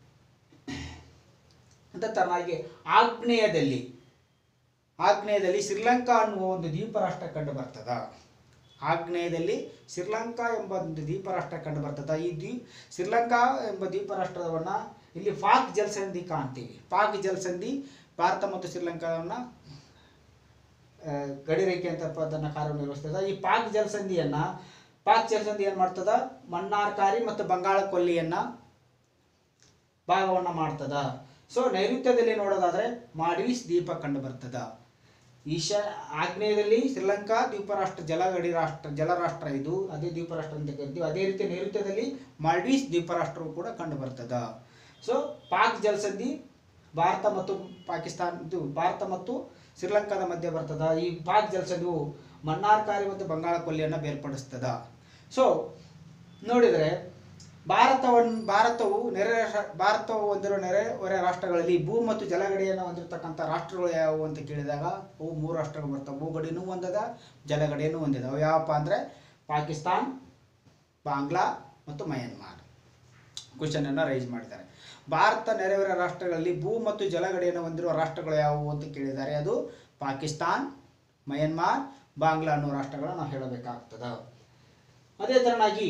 ಅಂತ ತರನಾಗಿ ಆಗ್ನೇಯದಲ್ಲಿ ಆಗ್ನೇಯದಲ್ಲಿ ಶ್ರೀಲಂಕಾ ಅನ್ನುವ ಒಂದು ದ್ವೀಪ ರಾಷ್ಟ್ರ ಕಂಡು ಬರ್ತದ ಆಗ್ನೇಯದಲ್ಲಿ ಶ್ರೀಲಂಕಾ ಎಂಬ ಒಂದು ದ್ವೀಪ ರಾಷ್ಟ್ರ ಕಂಡು ಬರ್ತದ ಈ ದ್ವೀ ಶ್ರೀಲಂಕಾ ಎಂಬ ದ್ವೀಪ ರಾಷ್ಟ್ರವನ್ನು ಇಲ್ಲಿ ಪಾಕ್ ಜಲಸಂಧಿ ಕಾಣ್ತೀವಿ ಪಾಕ್ ಜಲಸಂಧಿ ಭಾರತ ಮತ್ತು ಶ್ರೀಲಂಕಾವನ್ನು ಆ, ಗಡಿ ರೇಖೆ ಅಂತ ಅದನ್ನು ಕಾರ್ಯನಿರ್ವಹಿಸ್ತದ ಈ ಪಾಕ್ ಜಲಸಂಧಿಯನ್ನ ಪಾಕ್ ಜಲಸಂಧಿ ಏನು ಮಾಡ್ತದ ಮನ್ನಾರ್ಕಾರಿ ಮತ್ತು ಬಂಗಾಳ ಕೊಲ್ಲಿಯನ್ನ ಭಾಗವನ್ನು ಮಾಡ್ತದ ಸೊ ನೈಋತ್ಯದಲ್ಲಿ ನೋಡೋದಾದ್ರೆ ಮಾಲ್ಡೀವ್ಸ್ ದ್ವೀಪ ಕಂಡು ಬರ್ತದ ಈಶಾ ಆಗ್ನೇಯದಲ್ಲಿ ಶ್ರೀಲಂಕಾ ದ್ವೀಪ ರಾಷ್ಟ್ರ ಜಲಗಡಿ ರಾಷ್ಟ್ರ ಜಲರಾಷ್ಟ್ರ ಇದು ಅದೇ ದ್ವೀಪ ರಾಷ್ಟ್ರ ಅಂತ ಕರಿತೀವಿ ಅದೇ ರೀತಿ ನೈಋತ್ಯದಲ್ಲಿ ಮಾಲ್ಡೀವ್ಸ್ ದ್ವೀಪ ರಾಷ್ಟ್ರವು ಕೂಡ ಕಂಡು ಬರ್ತದ ಸೊ ಪಾಕ್ ಜಲಸಂಧಿ ಭಾರತ ಮತ್ತು ಪಾಕಿಸ್ತಾನ ಇದು ಭಾರತ ಮತ್ತು ಶ್ರೀಲಂಕಾದ ಮಧ್ಯೆ ಬರ್ತದ ಈ ಪಾಕ್ ಜಲಸಂಧಿಯು ಮನ್ನಾರ್ಕಾರಿ ಮತ್ತು ಬಂಗಾಳ ಕೊಲ್ಲಿಯನ್ನು ಬೇರ್ಪಡಿಸ್ತದ ಸೊ ನೋಡಿದರೆ ಭಾರತವನ್ನು ಭಾರತವು ನೆರೆ ರಾ- ಭಾರತವು ಹೊಂದಿರುವ ನೆರೆಹೊರೆ ರಾಷ್ಟ್ರಗಳಲ್ಲಿ ಭೂ ಮತ್ತು ಜಲಗಡಿಯನ್ನು ಹೊಂದಿರತಕ್ಕಂಥ ರಾಷ್ಟ್ರಗಳು ಯಾವುವು ಅಂತ ಕೇಳಿದಾಗ ಅವು ಮೂರು ರಾಷ್ಟ್ರಗಳು ಬರ್ತವೆ ಭೂಗಡಿನೂ ಹೊಂದದ ಜಲಗಡಿಯನ್ನು ಹೊಂದಿದ ಅವು ಯಾವಪ್ಪ ಅಂದರೆ ಪಾಕಿಸ್ತಾನ್ ಬಾಂಗ್ಲಾ ಮತ್ತು ಮಯನ್ಮಾರ್ ಕ್ವಶನನ್ನು ರೈಸ್ ಮಾಡಿದ್ದಾರೆ ಭಾರತ ನೆರೆಹೊರೆ ರಾಷ್ಟ್ರಗಳಲ್ಲಿ ಭೂ ಮತ್ತು ಜಲಗಡಿಯನ್ನು ಹೊಂದಿರುವ ರಾಷ್ಟ್ರಗಳು ಯಾವುವು ಅಂತ ಕೇಳಿದ್ದಾರೆ ಅದು ಪಾಕಿಸ್ತಾನ್ ಮಯನ್ಮಾರ್ ಬಾಂಗ್ಲಾ ಅನ್ನೋ ರಾಷ್ಟ್ರಗಳನ್ನು ನಾವು ಹೇಳಬೇಕಾಗ್ತದ ಅದೇ ಥರನಾಗಿ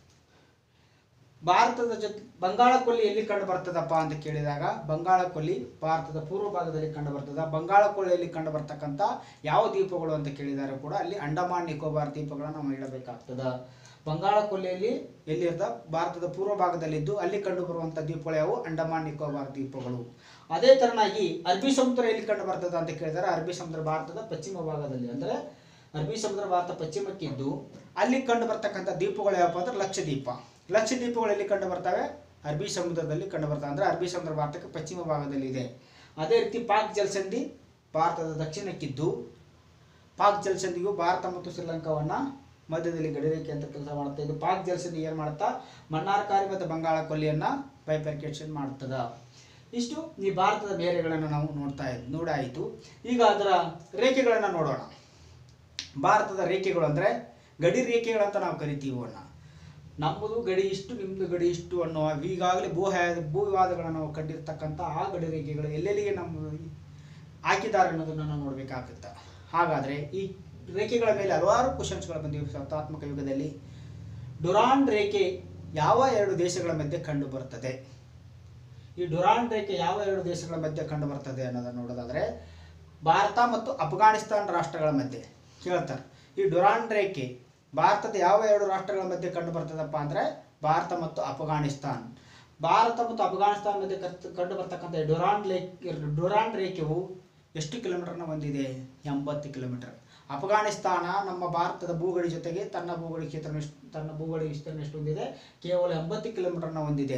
ಭಾರತದ ಜೊತೆ ಬಂಗಾಳ ಕೊಲ್ಲಿ ಎಲ್ಲಿ ಕಂಡು ಬರ್ತದಪ್ಪ ಅಂತ ಕೇಳಿದಾಗ ಬಂಗಾಳ ಕೊಲ್ಲಿ ಭಾರತದ ಪೂರ್ವ ಭಾಗದಲ್ಲಿ ಕಂಡು ಬರ್ತದ ಬಂಗಾಳ ಕೊಲ್ಲಿಯಲ್ಲಿ ಕಂಡು ಬರ್ತಕ್ಕಂಥ ಯಾವ ದ್ವೀಪಗಳು ಅಂತ ಕೇಳಿದ್ದಾರೆ ಕೂಡ ಅಲ್ಲಿ ಅಂಡಮಾನ್ ನಿಕೋಬಾರ್ ದ್ವೀಪಗಳನ್ನು ನಾವು ಹೇಳಬೇಕಾಗ್ತದ ಬಂಗಾಳ ಕೊಲ್ಲಿಯಲ್ಲಿ ಎಲ್ಲಿರ್ತ ಭಾರತದ ಪೂರ್ವ ಭಾಗದಲ್ಲಿದ್ದು ಅಲ್ಲಿ ಕಂಡು ಬರುವಂಥ ದ್ವೀಪಗಳು ಯಾವುವು ಅಂಡಮಾನ್ ನಿಕೋಬಾರ್ ದ್ವೀಪಗಳು ಅದೇ ಥರನಾಗಿ ಅರಬ್ಬಿ ಸಮುದ್ರ ಎಲ್ಲಿ ಕಂಡು ಬರ್ತದ ಅಂತ ಕೇಳಿದರೆ ಅರಬ್ಬಿ ಸಮುದ್ರ ಭಾರತದ ಪಶ್ಚಿಮ ಭಾಗದಲ್ಲಿ ಅಂದರೆ ಅರಬ್ಬಿ ಸಮುದ್ರ ಭಾರತ ಪಶ್ಚಿಮಕ್ಕಿದ್ದು ಅಲ್ಲಿ ಕಂಡು ಬರ್ತಕ್ಕಂಥ ದ್ವೀಪಗಳು ಯಾವಪ್ಪ ಅಂದ್ರೆ ಲಕ್ಷದ್ವೀಪ ಲಕ್ಷದ್ವೀಪಗಳು ಎಲ್ಲಿ ಕಂಡು ಬರ್ತವೆ ಅರಬ್ಬಿ ಸಮುದ್ರದಲ್ಲಿ ಕಂಡು ಬರ್ತವೆ ಅಂದರೆ ಅರಬ್ಬಿ ಸಮುದ್ರ ಭಾರತಕ್ಕೆ ಪಶ್ಚಿಮ ಭಾಗದಲ್ಲಿ ಇದೆ ಅದೇ ರೀತಿ ಪಾಕ್ ಜಲಸಂಧಿ ಭಾರತದ ದಕ್ಷಿಣಕ್ಕಿದ್ದು ಪಾಕ್ ಜಲಸಂಧಿಯು ಭಾರತ ಮತ್ತು ಶ್ರೀಲಂಕಾವನ್ನ ಮಧ್ಯದಲ್ಲಿ ಗಡಿರೇಖೆ ಅಂತ ಕೆಲಸ ಮಾಡುತ್ತೆ ಇದು ಪಾಕ್ ಜಲಸಂಧಿ ಏನು ಮಾಡುತ್ತಾ ಮನ್ನಾರ್ಕಾರಿ ಮತ್ತು ಬಂಗಾಳ ಕೊಲ್ಲಿಯನ್ನು ಬೈಪರ್ಕೇಷನ್ ಮಾಡ್ತದ ಇಷ್ಟು ಈ ಭಾರತದ ಬೇರೆಗಳನ್ನು ನಾವು ನೋಡ್ತಾ ಇದ್ ನೋಡಾಯಿತು ಈಗ ಅದರ ರೇಖೆಗಳನ್ನು ನೋಡೋಣ ಭಾರತದ ರೇಖೆಗಳು ಅಂದರೆ ಗಡಿ ರೇಖೆಗಳಂತ ನಾವು ಕರಿತೀವಿ ಅವನ್ನ ನಮ್ಮದು ಗಡಿ ಇಷ್ಟು ನಿಮ್ಮದು ಗಡಿ ಇಷ್ಟು ಅನ್ನೋ ಈಗಾಗಲೇ ಭೂ ಭೂ ವಿವಾದಗಳನ್ನು ನಾವು ಕಂಡಿರ್ತಕ್ಕಂಥ ಆ ಗಡಿ ರೇಖೆಗಳು ಎಲ್ಲೆಲ್ಲಿಗೆ ನಮ್ಮ ಹಾಕಿದ್ದಾರೆ ಅನ್ನೋದನ್ನು ನಾವು ನೋಡಬೇಕಾಗುತ್ತೆ ಹಾಗಾದರೆ ಈ ರೇಖೆಗಳ ಮೇಲೆ ಹಲವಾರು ಕ್ವಶನ್ಸ್ಗಳು ಬಂದಿವೆ ಶತಾತ್ಮಕ ಯುಗದಲ್ಲಿ ಡುರಾಂಡ್ ರೇಖೆ ಯಾವ ಎರಡು ದೇಶಗಳ ಮಧ್ಯೆ ಕಂಡು ಬರ್ತದೆ ಈ ಡುರಾಂಡ್ ರೇಖೆ ಯಾವ ಎರಡು ದೇಶಗಳ ಮಧ್ಯೆ ಕಂಡು ಬರ್ತದೆ ಅನ್ನೋದನ್ನು ನೋಡೋದಾದ್ರೆ ಭಾರತ ಮತ್ತು ಅಫ್ಘಾನಿಸ್ತಾನ ರಾಷ್ಟ್ರಗಳ ಮಧ್ಯೆ ಕೇಳ್ತಾರೆ ಈ ಡುರಾಂಡ್ ರೇಖೆ ಭಾರತದ ಯಾವ ಎರಡು ರಾಷ್ಟ್ರಗಳ ಮಧ್ಯೆ ಕಂಡು ಬರ್ತದಪ್ಪ ಅಂದ್ರೆ ಭಾರತ ಮತ್ತು ಅಫ್ಘಾನಿಸ್ತಾನ್ ಭಾರತ ಮತ್ತು ಅಫ್ಘಾನಿಸ್ತಾನ ಮಧ್ಯೆ ಕತ್- ಕಂಡು ಬರ್ತಕ್ಕಂಥ ಈ ಡುರಾಂಡ್ ಲೇಕ್ ಡುರಾಂಡ್ ರೇಖೆಯು ಎಷ್ಟು ಕಿಲೋಮೀಟರ್ನ ಹೊಂದಿದೆ ಎಂಬತ್ತು ಕಿಲೋಮೀಟರ್ ಅಫ್ಘಾನಿಸ್ತಾನ ನಮ್ಮ ಭಾರತದ ಭೂಗಡಿ ಜೊತೆಗೆ ತನ್ನ ಭೂಗಡಿ ಕ್ಷೇತ್ರ ತನ್ನ ಭೂಗಡಿ ವಿಸ್ತೀರ್ಣ ಎಷ್ಟು ಹೊಂದಿದೆ ಕೇವಲ ಎಂಬತ್ತು ಕಿಲೋಮೀಟರ್ನ ಹೊಂದಿದೆ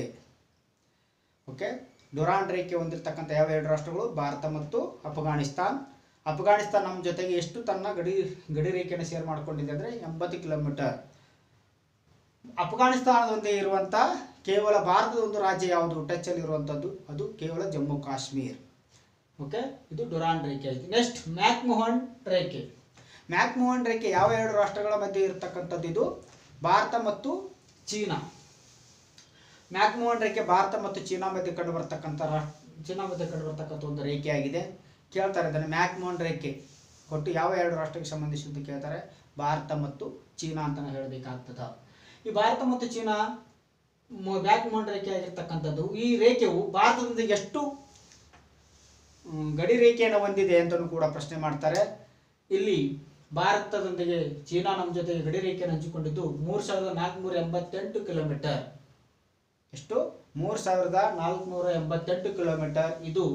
ಓಕೆ ಡುರಾಂಡ್ ರೇಖೆ ಹೊಂದಿರತಕ್ಕಂಥ ಯಾವ ಎರಡು ರಾಷ್ಟ್ರಗಳು ಭಾರತ ಮತ್ತು ಅಫ್ಘಾನಿಸ್ತಾನ್ ಅಫ್ಘಾನಿಸ್ತಾನ್ ನಮ್ಮ ಜೊತೆಗೆ ಎಷ್ಟು ತನ್ನ ಗಡಿ ಗಡಿ ರೇಖೆಯನ್ನು ಶೇರ್ ಮಾಡ್ಕೊಂಡಿದೆ ಅಂದರೆ ಎಂಬತ್ತು ಕಿಲೋಮೀಟರ್ ಅಫ್ಘಾನಿಸ್ತಾನದೊಂದಿಗೆ ಇರುವಂಥ ಕೇವಲ ಭಾರತದ ಒಂದು ರಾಜ್ಯ ಯಾವುದು ಟಚಲ್ಲಿ ಇರುವಂಥದ್ದು ಅದು ಕೇವಲ ಜಮ್ಮು ಕಾಶ್ಮೀರ್ ಓಕೆ ಇದು ಡುರಾಂಡ್ ರೇಖೆ ಆಯಿತು ನೆಕ್ಸ್ಟ್ ಮ್ಯಾಕ್ಮೋಹನ್ ರೇಖೆ ಮ್ಯಾಕ್ಮೋಹನ್ ರೇಖೆ ಯಾವ ಎರಡು ರಾಷ್ಟ್ರಗಳ ಮಧ್ಯೆ ಇರತಕ್ಕಂಥದ್ದು ಇದು ಭಾರತ ಮತ್ತು ಚೀನಾ ಮ್ಯಾಕ್ಮೋಹನ್ ರೇಖೆ ಭಾರತ ಮತ್ತು ಚೀನಾ ಮಧ್ಯೆ ಕಂಡು ಬರ್ತಕ್ಕಂಥ ರಾಷ್ಟ್ರ ಚೀನಾ ಮಧ್ಯೆ ಕಂಡು ಬರ್ತಕ್ಕಂಥ ಒಂದು ರೇಖೆಯಾಗಿದೆ ಕೇಳ್ತಾರೆ ಇದನ್ನು ಮ್ಯಾಕ್ಮೋಹನ್ ರೇಖೆ ಒಟ್ಟು ಯಾವ ಎರಡು ರಾಷ್ಟ್ರಕ್ಕೆ ಸಂಬಂಧಿಸಿದ್ದು ಕೇಳ್ತಾರೆ ಭಾರತ ಮತ್ತು ಚೀನಾ ಅಂತ ನಾವು ಹೇಳಬೇಕಾಗ್ತದ ಈ ಭಾರತ ಮತ್ತು ಚೀನಾ ಮ- ಮ್ಯಾಕ್ಮೋಹನ್ ರೇಖೆ ಆಗಿರ್ತಕ್ಕಂಥದ್ದು ಈ ರೇಖೆಯು ಭಾರತದೊಂದಿಗೆ ಎಷ್ಟು ಮ್, ಗಡಿ ರೇಖೆಯನ್ನು ಹೊಂದಿದೆ ಅಂತಲೂ ಕೂಡ ಪ್ರಶ್ನೆ ಮಾಡ್ತಾರೆ ಇಲ್ಲಿ ಭಾರತದೊಂದಿಗೆ ಚೀನಾ ನಮ್ಮ ಜೊತೆಗೆ ಗಡಿ ರೇಖೆಯನ್ನು ಹಂಚಿಕೊಂಡಿದ್ದು ಮೂರು ಸಾವಿರದ ನಾಲ್ಕುನೂರ ಎಂಬತ್ತೆಂಟು ಕಿಲೋಮೀಟರ್ ಎಷ್ಟು ಮೂರು ಸಾವಿರದ ನಾಲ್ಕುನೂರ ಎಂಬತ್ತೆಂಟು ಕಿಲೋಮೀಟರ್ ಇದು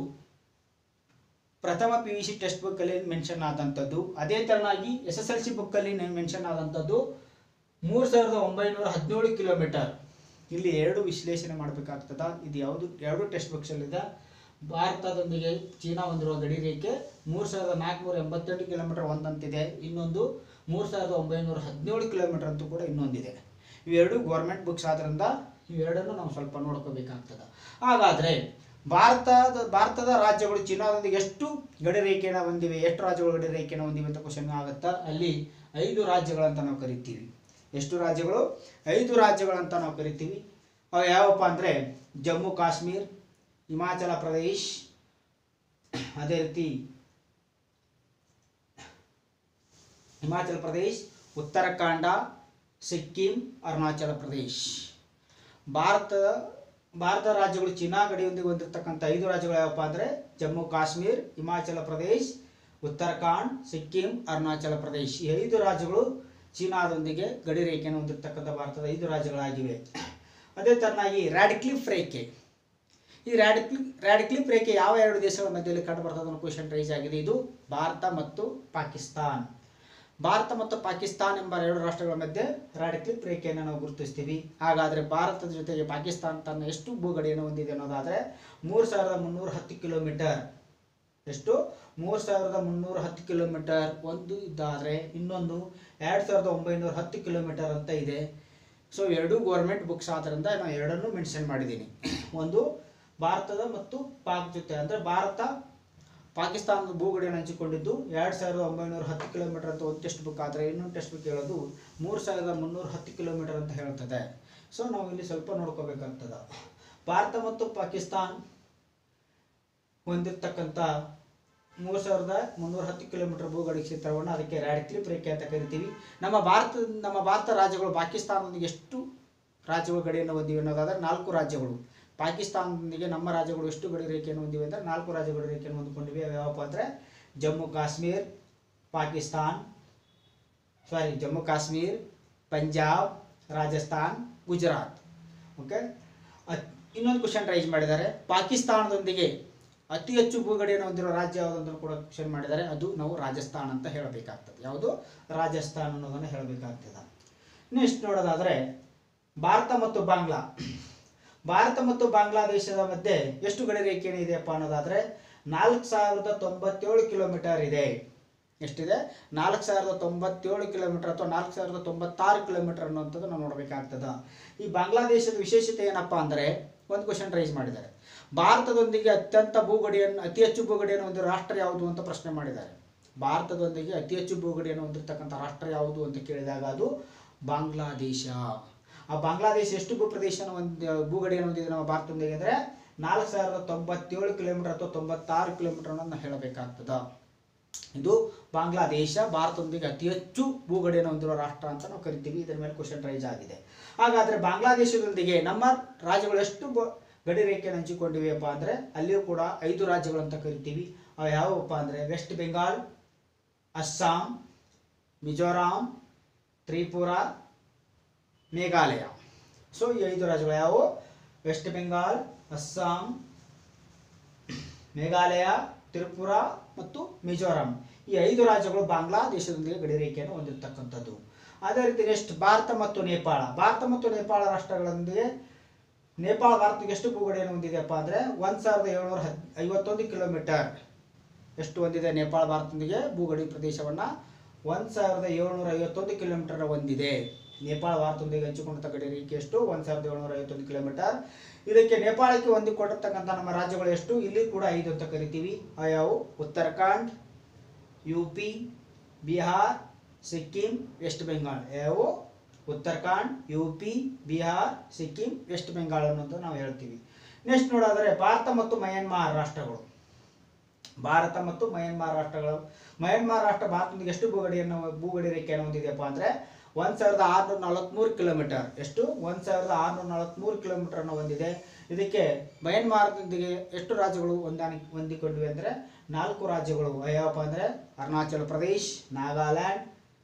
ಪ್ರಥಮ ಪಿ ಯು ಸಿ ಟೆಕ್ಸ್ಟ್ ಬುಕ್ಕಲ್ಲಿ ಮೆನ್ಷನ್ ಆದಂಥದ್ದು ಅದೇ ಥರನಾಗಿ ಎಸ್ ಎಸ್ ಎಲ್ ಸಿ ಬುಕ್ಕಲ್ಲಿ ಮೆನ್ಷನ್ ಆದಂಥದ್ದು ಮೂರು ಸಾವಿರದ ಒಂಬೈನೂರ ಹದಿನೇಳು ಕಿಲೋಮೀಟರ್ ಇಲ್ಲಿ ಎರಡು ವಿಶ್ಲೇಷಣೆ ಮಾಡಬೇಕಾಗ್ತದ ಇದು ಯಾವುದು ಎರಡು ಟೆಕ್ಸ್ಟ್ ಬುಕ್ಸಲ್ಲಿದೆ ಭಾರತದೊಂದಿಗೆ ಚೀನಾ ಹೊಂದಿರುವ ಗಡಿ ರೇಖೆ ಮೂರು ಸಾವಿರದ ನಾಲ್ಕುನೂರ ಎಂಬತ್ತೆಂಟು ಕಿಲೋಮೀಟರ್ ಒಂದಂತಿದೆ ಇನ್ನೊಂದು ಮೂರು ಸಾವಿರದ ಒಂಬೈನೂರ ಹದಿನೇಳು ಕಿಲೋಮೀಟರ್ ಅಂತೂ ಕೂಡ ಇನ್ನೊಂದಿದೆ ಇವೆರಡು ಗೌರ್ಮೆಂಟ್ ಬುಕ್ಸ್ ಆದ್ರಿಂದ ಇವೆರಡನ್ನು ನಾವು ಸ್ವಲ್ಪ ನೋಡ್ಕೋಬೇಕಾಗ್ತದೆ ಹಾಗಾದರೆ ಭಾರತದ ಭಾರತದ ರಾಜ್ಯಗಳು ಚೀನಾದೊಂದಿಗೆ ಎಷ್ಟು ಗಡಿ ರೇಖೆಯನ್ನು ಹೊಂದಿವೆ ಎಷ್ಟು ರಾಜ್ಯಗಳು ಗಡಿ ರೇಖೆಯನ್ನು ಹೊಂದಿವೆ ಅಂತ ಕ್ವಶನ್ ಆಗುತ್ತಾ ಅಲ್ಲಿ ಐದು ರಾಜ್ಯಗಳಂತ ನಾವು ಕರಿತೀವಿ ಎಷ್ಟು ರಾಜ್ಯಗಳು ಐದು ರಾಜ್ಯಗಳಂತ ನಾವು ಕರಿತೀವಿ ಅವು ಯಾವಪ್ಪ ಅಂದರೆ ಜಮ್ಮು ಕಾಶ್ಮೀರ್ ಹಿಮಾಚಲ ಪ್ರದೇಶ್ ಅದೇ ರೀತಿ ಹಿಮಾಚಲ ಪ್ರದೇಶ್ ಉತ್ತರಾಖಂಡ ಸಿಕ್ಕಿಂ ಅರುಣಾಚಲ ಪ್ರದೇಶ್ ಭಾರತದ ಭಾರತ ರಾಜ್ಯಗಳು ಚೀನಾ ಗಡಿಯೊಂದಿಗೆ ಹೊಂದಿರತಕ್ಕಂಥ ಐದು ರಾಜ್ಯಗಳು ಯಾವಪ್ಪ ಅಂದರೆ ಜಮ್ಮು ಕಾಶ್ಮೀರ್ ಹಿಮಾಚಲ ಪ್ರದೇಶ್ ಉತ್ತರಾಖಂಡ್ ಸಿಕ್ಕಿಂ ಅರುಣಾಚಲ ಪ್ರದೇಶ್ ಈ ಐದು ರಾಜ್ಯಗಳು ಚೀನಾದೊಂದಿಗೆ ಗಡಿ ರೇಖೆಯನ್ನು ಹೊಂದಿರತಕ್ಕಂಥ ಭಾರತದ ಐದು ರಾಜ್ಯಗಳಾಗಿವೆ ಅದೇ ಥರನಾಗಿ ರ್ಯಾಡಿಕ್ಲಿಫ್ ರೇಖೆ ಈ ರ್ಯಾಡಿಕ್ಲಿ ರ್ಯಾಡಿಕ್ಲಿಫ್ ರೇಖೆ ಯಾವ ಎರಡು ದೇಶಗಳ ಮಧ್ಯದಲ್ಲಿ ಕಂಡು ಬರ್ತದೆ ಅನ್ನೋ ಕ್ವಶನ್ ರೈಸ್ ಆಗಿದೆ ಇದು ಭಾರತ ಮತ್ತು ಪಾಕಿಸ್ತಾನ್ ಭಾರತ ಮತ್ತು ಪಾಕಿಸ್ತಾನ್ ಎಂಬ ಎರಡು ರಾಷ್ಟ್ರಗಳ ಮಧ್ಯೆ ರ್ಯಾಡಿಕ್ಲಿಫ್ ರೇಖೆಯನ್ನು ನಾವು ಗುರುತಿಸ್ತೀವಿ ಹಾಗಾದರೆ ಭಾರತದ ಜೊತೆಗೆ ಪಾಕಿಸ್ತಾನ ತನ್ನ ಎಷ್ಟು ಭೂಗಡಿಯನ್ನು ಹೊಂದಿದೆ ಅನ್ನೋದಾದರೆ ಮೂರು ಸಾವಿರದ ಮುನ್ನೂರ ಹತ್ತು ಕಿಲೋಮೀಟರ್ ಎಷ್ಟು ಮೂರು ಸಾವಿರದ ಮುನ್ನೂರ ಹತ್ತು ಕಿಲೋಮೀಟರ್ ಒಂದು ಇದ್ದಾದರೆ ಇನ್ನೊಂದು ಎರಡು ಸಾವಿರದ ಒಂಬೈನೂರ ಹತ್ತು ಕಿಲೋಮೀಟರ್ ಅಂತ ಇದೆ ಸೊ ಎರಡೂ ಗೌರ್ಮೆಂಟ್ ಬುಕ್ಸ್ ಆದ್ದರಿಂದ ನಾನು ಎರಡನ್ನೂ ಮೆನ್ಷನ್ ಮಾಡಿದ್ದೀನಿ ಒಂದು ಭಾರತದ ಮತ್ತು ಪಾಕ್ ಜೊತೆ ಅಂದರೆ ಭಾರತ ಪಾಕಿಸ್ತಾನದ ಭೂಗಡಿಯನ್ನು ಹಂಚಿಕೊಂಡಿದ್ದು ಎರಡು ಸಾವಿರದ ಒಂಬೈನೂರ ಹತ್ತು ಕಿಲೋಮೀಟರ್ ಅಂತ ಒಂದು ಟೆಕ್ಸ್ಟ್ ಬುಕ್ ಆದರೆ ಇನ್ನೊಂದು ಟೆಕ್ಸ್ಟ್ ಬುಕ್ ಹೇಳೋದು ಮೂರು ಸಾವಿರದ ಮುನ್ನೂರ ಹತ್ತು ಕಿಲೋಮೀಟರ್ ಅಂತ ಹೇಳ್ತದೆ ಸೊ ನಾವು ಇಲ್ಲಿ ಸ್ವಲ್ಪ ನೋಡ್ಕೋಬೇಕಾಗ್ತದೆ ಭಾರತ ಮತ್ತು ಪಾಕಿಸ್ತಾನ್ ಹೊಂದಿರತಕ್ಕಂಥ ಮೂರು ಸಾವಿರದ ಮುನ್ನೂರ ಹತ್ತು ಕಿಲೋಮೀಟರ್ ಭೂಗಡಿ ಕ್ಷೇತ್ರವನ್ನು ಅದಕ್ಕೆ ರ್ಯಾಡ್ಕ್ಲಿಪ್ ರೇಖೆ ಅಂತ ಕರಿತೀವಿ ನಮ್ಮ ಭಾರತ ನಮ್ಮ ಭಾರತ ರಾಜ್ಯಗಳು ಪಾಕಿಸ್ತಾನದೊಂದಿಗೆ ಎಷ್ಟು ರಾಜ್ಯಗಳು ಗಡಿಯನ್ನು ಹೊಂದಿವೆ ಅನ್ನೋದಾದರೆ ನಾಲ್ಕು ರಾಜ್ಯಗಳು ಪಾಕಿಸ್ತಾನದೊಂದಿಗೆ ನಮ್ಮ ರಾಜ್ಯಗಳು ಎಷ್ಟು ಗಡಿ ರೇಖೆಯನ್ನು ಹೊಂದಿವೆ ಅಂದರೆ ನಾಲ್ಕು ರಾಜ್ಯ ಗಡಿ ರೇಖೆಯನ್ನು ಹೊಂದಿಕೊಂಡಿವೆ ಅವು ಯಾವಪ್ಪ ಅಂದರೆ ಜಮ್ಮು ಕಾಶ್ಮೀರ್ ಪಾಕಿಸ್ತಾನ್ ಸಾರಿ ಜಮ್ಮು ಕಾಶ್ಮೀರ್ ಪಂಜಾಬ್ ರಾಜಸ್ಥಾನ್ ಗುಜರಾತ್ ಓಕೆ ಅತ್- ಇನ್ನೊಂದು ಕ್ವಶನ್ ರೈಸ್ ಮಾಡಿದ್ದಾರೆ ಪಾಕಿಸ್ತಾನದೊಂದಿಗೆ ಅತಿ ಹೆಚ್ಚು ಭೂಗಡಿಯನ್ನು ಹೊಂದಿರೋ ರಾಜ್ಯ ಯಾವುದಂತ ಕೂಡ ಕ್ವಶನ್ ಮಾಡಿದ್ದಾರೆ ಅದು ನಾವು ರಾಜಸ್ಥಾನ್ ಅಂತ ಹೇಳಬೇಕಾಗ್ತದೆ ಯಾವುದು ರಾಜಸ್ಥಾನ್ ಅನ್ನೋದನ್ನು ಹೇಳಬೇಕಾಗ್ತದೆ ನೆಕ್ಸ್ಟ್ ನೋಡೋದಾದರೆ ಭಾರತ ಮತ್ತು ಬಾಂಗ್ಲಾ ಭಾರತ ಮತ್ತು ಬಾಂಗ್ಲಾದೇಶದ ಮಧ್ಯೆ ಎಷ್ಟು ಗಡಿ ರೇಖೆ ಇದೆಯಪ್ಪ ಅನ್ನೋದಾದರೆ ನಾಲ್ಕು ಸಾವಿರದ ತೊಂಬತ್ತೇಳು ಕಿಲೋಮೀಟರ್ ಇದೆ ಎಷ್ಟಿದೆ ನಾಲ್ಕು ಸಾವಿರದ ತೊಂಬತ್ತೇಳು ಕಿಲೋಮೀಟರ್ ಅಥವಾ ನಾಲ್ಕು ಸಾವಿರದ ತೊಂಬತ್ತಾರು ಕಿಲೋಮೀಟರ್ ಅನ್ನುವಂಥದ್ದು ನಾವು ನೋಡಬೇಕಾಗ್ತದೆ ಈ ಬಾಂಗ್ಲಾದೇಶದ ವಿಶೇಷತೆ ಏನಪ್ಪ ಅಂದರೆ ಒಂದು ಕ್ವಶನ್ ರೈಸ್ ಮಾಡಿದ್ದಾರೆ ಭಾರತದೊಂದಿಗೆ ಅತ್ಯಂತ ಭೂಗಡಿಯನ್ನು ಅತಿ ಹೆಚ್ಚು ಭೂಗಡಿಯನ್ನು ಹೊಂದಿರೋ ರಾಷ್ಟ್ರ ಯಾವುದು ಅಂತ ಪ್ರಶ್ನೆ ಮಾಡಿದ್ದಾರೆ ಭಾರತದೊಂದಿಗೆ ಅತಿ ಹೆಚ್ಚು ಭೂಗಡಿಯನ್ನು ಹೊಂದಿರತಕ್ಕಂಥ ರಾಷ್ಟ್ರ ಯಾವುದು ಅಂತ ಕೇಳಿದಾಗ ಅದು ಬಾಂಗ್ಲಾದೇಶ ಆ ಬಾಂಗ್ಲಾದೇಶ ಎಷ್ಟು ಭೂಪ್ರದೇಶನ ಒಂದು ಭೂಗಡಿಯನ್ನು ಹೊಂದಿದೆ ನಮ್ಮ ಭಾರತದೊಂದಿಗೆ ಅಂದರೆ ನಾಲ್ಕು ಸಾವಿರದ ತೊಂಬತ್ತೇಳು ಕಿಲೋಮೀಟರ್ ಅಥವಾ ತೊಂಬತ್ತಾರು ಕಿಲೋಮೀಟರ್ ಅನ್ನು ಹೇಳಬೇಕಾಗ್ತದ ಇದು ಬಾಂಗ್ಲಾದೇಶ ಭಾರತದೊಂದಿಗೆ ಅತಿ ಹೆಚ್ಚು ಭೂಗಡಿಯನ್ನು ಹೊಂದಿರುವ ರಾಷ್ಟ್ರ ಅಂತ ನಾವು ಕರಿತೀವಿ ಇದರ ಮೇಲೆ ಕ್ವಶನ್ ರೈಸ್ ಆಗಿದೆ ಹಾಗಾದ್ರೆ ಬಾಂಗ್ಲಾದೇಶದೊಂದಿಗೆ ನಮ್ಮ ರಾಜ್ಯಗಳು ಎಷ್ಟು ಬ- ಗಡಿ ರೇಖೆಯನ್ನು ಹಂಚಿಕೊಂಡಿವೆಯಪ್ಪ ಅಂದರೆ ಅಲ್ಲಿಯೂ ಕೂಡ ಐದು ರಾಜ್ಯಗಳು ಅಂತ ಕರಿತೀವಿ ಅವು ಯಾವುವಪ್ಪ ಅಂದರೆ ವೆಸ್ಟ್ ಬೆಂಗಾಲ್ ಅಸ್ಸಾಂ ಮಿಜೋರಾಂ ತ್ರಿಪುರ ಮೇಘಾಲಯ ಸೊ ಈ ಐದು ರಾಜ್ಯಗಳು ಯಾವುವು ವೆಸ್ಟ್ ಬೆಂಗಾಲ್ ಅಸ್ಸಾಂ ಮೇಘಾಲಯ ತ್ರಿಪುರ ಮತ್ತು ಮಿಜೋರಾಂ ಈ ಐದು ರಾಜ್ಯಗಳು ಬಾಂಗ್ಲಾದೇಶದೊಂದಿಗೆ ಗಡಿ ರೇಖೆಯನ್ನು ಹೊಂದಿರತಕ್ಕಂಥದ್ದು ಅದೇ ರೀತಿ ನೆಕ್ಸ್ಟ್ ಭಾರತ ಮತ್ತು ನೇಪಾಳ ಭಾರತ ಮತ್ತು ನೇಪಾಳ ರಾಷ್ಟ್ರಗಳೊಂದಿಗೆ ನೇಪಾಳ ಭಾರತಕ್ಕೆ ಎಷ್ಟು ಭೂಗಡಿಯನ್ನು ಹೊಂದಿದೆಯಪ್ಪ ಅಂದರೆ ಒಂದು ಸಾವಿರದ ಏಳ್ನೂರ ಹದ್ ಐವತ್ತೊಂದು ಕಿಲೋಮೀಟರ್ ಎಷ್ಟು ಹೊಂದಿದೆ ನೇಪಾಳ ಭಾರತದೊಂದಿಗೆ ಭೂಗಡಿ ಪ್ರದೇಶವನ್ನು ಒಂದು ಸಾವಿರದ ಏಳ್ನೂರ ಐವತ್ತೊಂದು ಕಿಲೋಮೀಟರ್ ಹೊಂದಿದೆ ನೇಪಾಳ ಭಾರತದೊಂದಿಗೆ ಹಂಚಿಕೊಂಡಂಥ ಗಡಿ ರೇಖೆ ಎಷ್ಟು ಒಂದು ಸಾವಿರದ ಏಳ್ನೂರ ಐವತ್ತೊಂದು ಕಿಲೋಮೀಟರ್ ಇದಕ್ಕೆ ನೇಪಾಳಕ್ಕೆ ಹೊಂದಿಕೊಂಡಿರ್ತಕ್ಕಂಥ ನಮ್ಮ ರಾಜ್ಯಗಳು ಎಷ್ಟು ಇಲ್ಲಿ ಕೂಡ ಐದು ಅಂತ ಕರಿತೀವಿ ಅವು ಉತ್ತರಾಖಂಡ್ ಯು ಪಿ ಬಿಹಾರ್ ಸಿಕ್ಕಿಂ ವೆಸ್ಟ್ ಬೆಂಗಾಲ್ ಯಾವುವು ಉತ್ತರಾಖಂಡ್ ಯು ಪಿ ಬಿಹಾರ್ ಸಿಕ್ಕಿಂ ವೆಸ್ಟ್ ಬೆಂಗಾಲ್ ಅನ್ನೋದು ನಾವು ಹೇಳ್ತೀವಿ ನೆಕ್ಸ್ಟ್ ನೋಡೋದಾದ್ರೆ ಭಾರತ ಮತ್ತು ಮಯನ್ಮಾರ್ ರಾಷ್ಟ್ರಗಳು ಭಾರತ ಮತ್ತು ಮಯನ್ಮಾರ್ ರಾಷ್ಟ್ರಗಳು ಮಯನ್ಮಾರ್ ರಾಷ್ಟ್ರ ಭಾರತದೊಂದಿಗೆ ಎಷ್ಟು ಭೂಗಡಿಯನ್ನು ಭೂಗಡಿ ರೇಖೆಯನ್ನು ಹೊಂದಿದೆಯಪ್ಪ ಅಂದರೆ ಒಂದು ಸಾವಿರದ ಆರುನೂರ ನಲವತ್ತ್ಮೂರು ಕಿಲೋಮೀಟರ್ ಎಷ್ಟು ಒಂದು ಸಾವಿರದ ಆರುನೂರ ನಲವತ್ತ್ಮೂರು ಕಿಲೋಮೀಟರ್ನ ಹೊಂದಿದೆ ಇದಕ್ಕೆ ಮಯನ್ಮಾರ್ದೊಂದಿಗೆ ಎಷ್ಟು ರಾಜ್ಯಗಳು ಹೊಂದಾಣಿ ಹೊಂದಿಕೊಂಡಿವೆ ಅಂದರೆ ನಾಲ್ಕು ರಾಜ್ಯಗಳು ಯಾವಪ್ಪ ಅಂದರೆ ಅರುಣಾಚಲ ಪ್ರದೇಶ್ ನಾಗಾಲ್ಯಾಂಡ್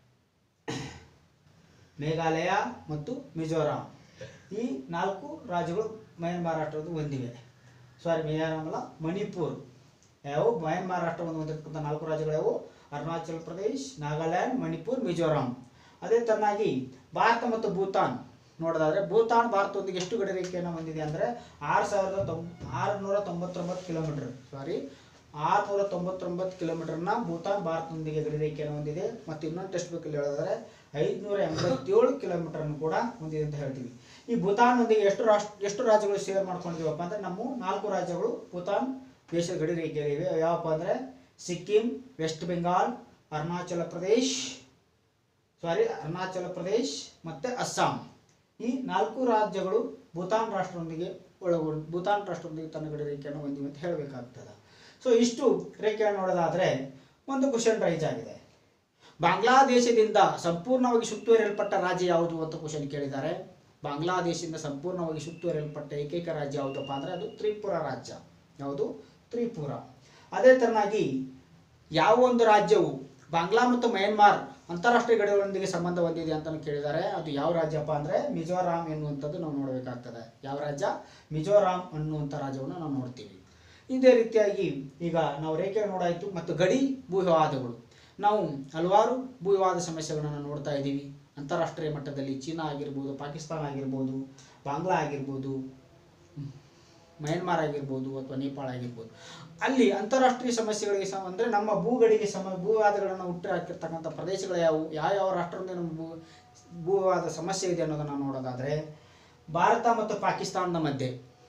ಮೇಘಾಲಯ ಮತ್ತು ಮಿಜೋರಾಂ ಈ ನಾಲ್ಕು ರಾಜ್ಯಗಳು ಮಯನ್ಮಾರ್ ರಾಷ್ಟ್ರದ ಹೊಂದಿವೆ ಸಾರಿ ಮಿಜೋರಾಂ ಅಲ್ಲ ಮಣಿಪುರ್ ಯಾವ ಮಯನ್ಮಾರ್ ರಾಷ್ಟ್ರವನ್ನು ಹೊಂದಿರತಕ್ಕಂಥ ನಾಲ್ಕು ರಾಜ್ಯಗಳು ಯಾವುವು ಅರುಣಾಚಲ ಪ್ರದೇಶ್ ನಾಗಾಲ್ಯಾಂಡ್ ಮಣಿಪುರ್ ಮಿಜೋರಾಂ ಅದೇ ತರನಾಗಿ ಭಾರತ ಮತ್ತು ಭೂತಾನ್ ನೋಡೋದಾದ್ರೆ ಭೂತಾನ್ ಭಾರತದೊಂದಿಗೆ ಎಷ್ಟು ಗಡಿ ರೇಖೆಯನ್ನು ಹೊಂದಿದೆ ಅಂದರೆ ಆರು ಸಾವಿರದ ತೊಂಬ ಆರುನೂರ ತೊಂಬತ್ತೊಂಬತ್ತು ಕಿಲೋಮೀಟರ್ ಸಾರಿ ಆರುನೂರ ತೊಂಬತ್ತೊಂಬತ್ತು ಕಿಲೋಮೀಟರ್ನ ಭೂತಾನ್ ಭಾರತದೊಂದಿಗೆ ಗಡಿ ರೇಖೆಯನ್ನು ಹೊಂದಿದೆ ಮತ್ತು ಇನ್ನೊಂದು ಟೆಸ್ಟ್ ಬುಕ್ ಹೇಳೋದಾದ್ರೆ ಐದುನೂರ ಎಂಬತ್ತೇಳು ಕಿಲೋಮೀಟರ್ನ ಕೂಡ ಹೊಂದಿದೆ ಅಂತ ಹೇಳ್ತೀವಿ ಈ ಭೂತಾನ್ನೊಂದಿಗೆ ಎಷ್ಟು ರಾಷ್ಟ್ರ ಎಷ್ಟು ರಾಜ್ಯಗಳು ಶೇರ್ ಮಾಡ್ಕೊಂಡಿದ್ದೀವಪ್ಪ ಅಂದರೆ ನಮ್ಮ ನಾಲ್ಕು ರಾಜ್ಯಗಳು ಭೂತಾನ್ ದೇಶದ ಗಡಿ ರೇಖೆಯಲ್ಲಿವೆ ಯಾವಪ್ಪ ಅಂದರೆ ಸಿಕ್ಕಿಂ ವೆಸ್ಟ್ ಬೆಂಗಾಲ್ ಅರುಣಾಚಲ ಪ್ರದೇಶ್ ಸಾರಿ ಅರುಣಾಚಲ ಪ್ರದೇಶ್ ಮತ್ತು ಅಸ್ಸಾಂ ಈ ನಾಲ್ಕು ರಾಜ್ಯಗಳು ಭೂತಾನ್ ರಾಷ್ಟ್ರದೊಂದಿಗೆ ಒಳಗೊಂಡು ಭೂತಾನ್ ರಾಷ್ಟ್ರದೊಂದಿಗೆ ತನ್ನ ಗಡಿ ರೇಖೆಯನ್ನು ಹೊಂದಿವೆ ಅಂತ ಹೇಳಬೇಕಾಗ್ತದೆ ಸೊ ಇಷ್ಟು ರೇಖೆಯನ್ನು ನೋಡೋದಾದರೆ ಒಂದು ಕ್ವಶನ್ ರೈಸ್ ಆಗಿದೆ ಬಾಂಗ್ಲಾದೇಶದಿಂದ ಸಂಪೂರ್ಣವಾಗಿ ಸುತ್ತುವರಿಯಲ್ಪಟ್ಟ ರಾಜ್ಯ ಯಾವುದು ಅಂತ ಕ್ವಶನ್ ಕೇಳಿದ್ದಾರೆ ಬಾಂಗ್ಲಾದೇಶದಿಂದ ಸಂಪೂರ್ಣವಾಗಿ ಸುತ್ತುವರಿಯಲ್ಪಟ್ಟ ಏಕೈಕ ರಾಜ್ಯ ಯಾವುದಪ್ಪ ಅಂದರೆ ಅದು ತ್ರಿಪುರ ರಾಜ್ಯ ಯಾವುದು ತ್ರಿಪುರ ಅದೇ ತರನಾಗಿ ಯಾವ ಒಂದು ರಾಜ್ಯವು ಬಾಂಗ್ಲಾ ಮತ್ತು ಮಯನ್ಮಾರ್ ಅಂತಾರಾಷ್ಟ್ರೀಯ ಗಡಿಗಳೊಂದಿಗೆ ಸಂಬಂಧ ಹೊಂದಿದೆ ಅಂತ ಕೇಳಿದ್ದಾರೆ ಅದು ಯಾವ ರಾಜ್ಯಪ್ಪ ಅಂದರೆ ಮಿಜೋರಾಂ ಎನ್ನುವಂಥದ್ದು ನಾವು ನೋಡಬೇಕಾಗ್ತದೆ ಯಾವ ರಾಜ್ಯ ಮಿಜೋರಾಂ ಅನ್ನುವಂಥ ರಾಜ್ಯವನ್ನು ನಾವು ನೋಡ್ತೀವಿ ಇದೇ ರೀತಿಯಾಗಿ ಈಗ ನಾವು ರೇಖೆ ನೋಡಾಯಿತು ಮತ್ತು ಗಡಿ ಭೂ ವಿವಾದಗಳು ನಾವು ಹಲವಾರು ಭೂ ವಿವಾದ ಸಮಸ್ಯೆಗಳನ್ನು ನೋಡ್ತಾ ಇದ್ದೀವಿ ಅಂತಾರಾಷ್ಟ್ರೀಯ ಮಟ್ಟದಲ್ಲಿ ಚೀನಾ ಆಗಿರ್ಬೋದು ಪಾಕಿಸ್ತಾನ ಆಗಿರ್ಬೋದು ಬಾಂಗ್ಲಾ ಆಗಿರ್ಬೋದು ಮಯನ್ಮಾರ್ ಆಗಿರ್ಬೋದು ಅಥವಾ ನೇಪಾಳ ಆಗಿರ್ಬೋದು ಅಲ್ಲಿ ಅಂತಾರಾಷ್ಟ್ರೀಯ ಸಮಸ್ಯೆಗಳಿಗೆ ಸಮ ಅಂದರೆ ನಮ್ಮ ಭೂಗಡಿಗೆ ಸಮ ಭೂವಾದಗಳನ್ನು ಹುಟ್ಟು ಹಾಕಿರ್ತಕ್ಕಂಥ ಪ್ರದೇಶಗಳು ಯಾವುವು ಯಾವ ಯಾವ ರಾಷ್ಟ್ರದಿಂದ ನಮ್ಮ ಭೂ ಭೂವಾದ ಸಮಸ್ಯೆ ಇದೆ ಅನ್ನೋದನ್ನು ನೋಡೋದಾದರೆ ಭಾರತ ಮತ್ತು ಪಾಕಿಸ್ತಾನದ ಮಧ್ಯೆ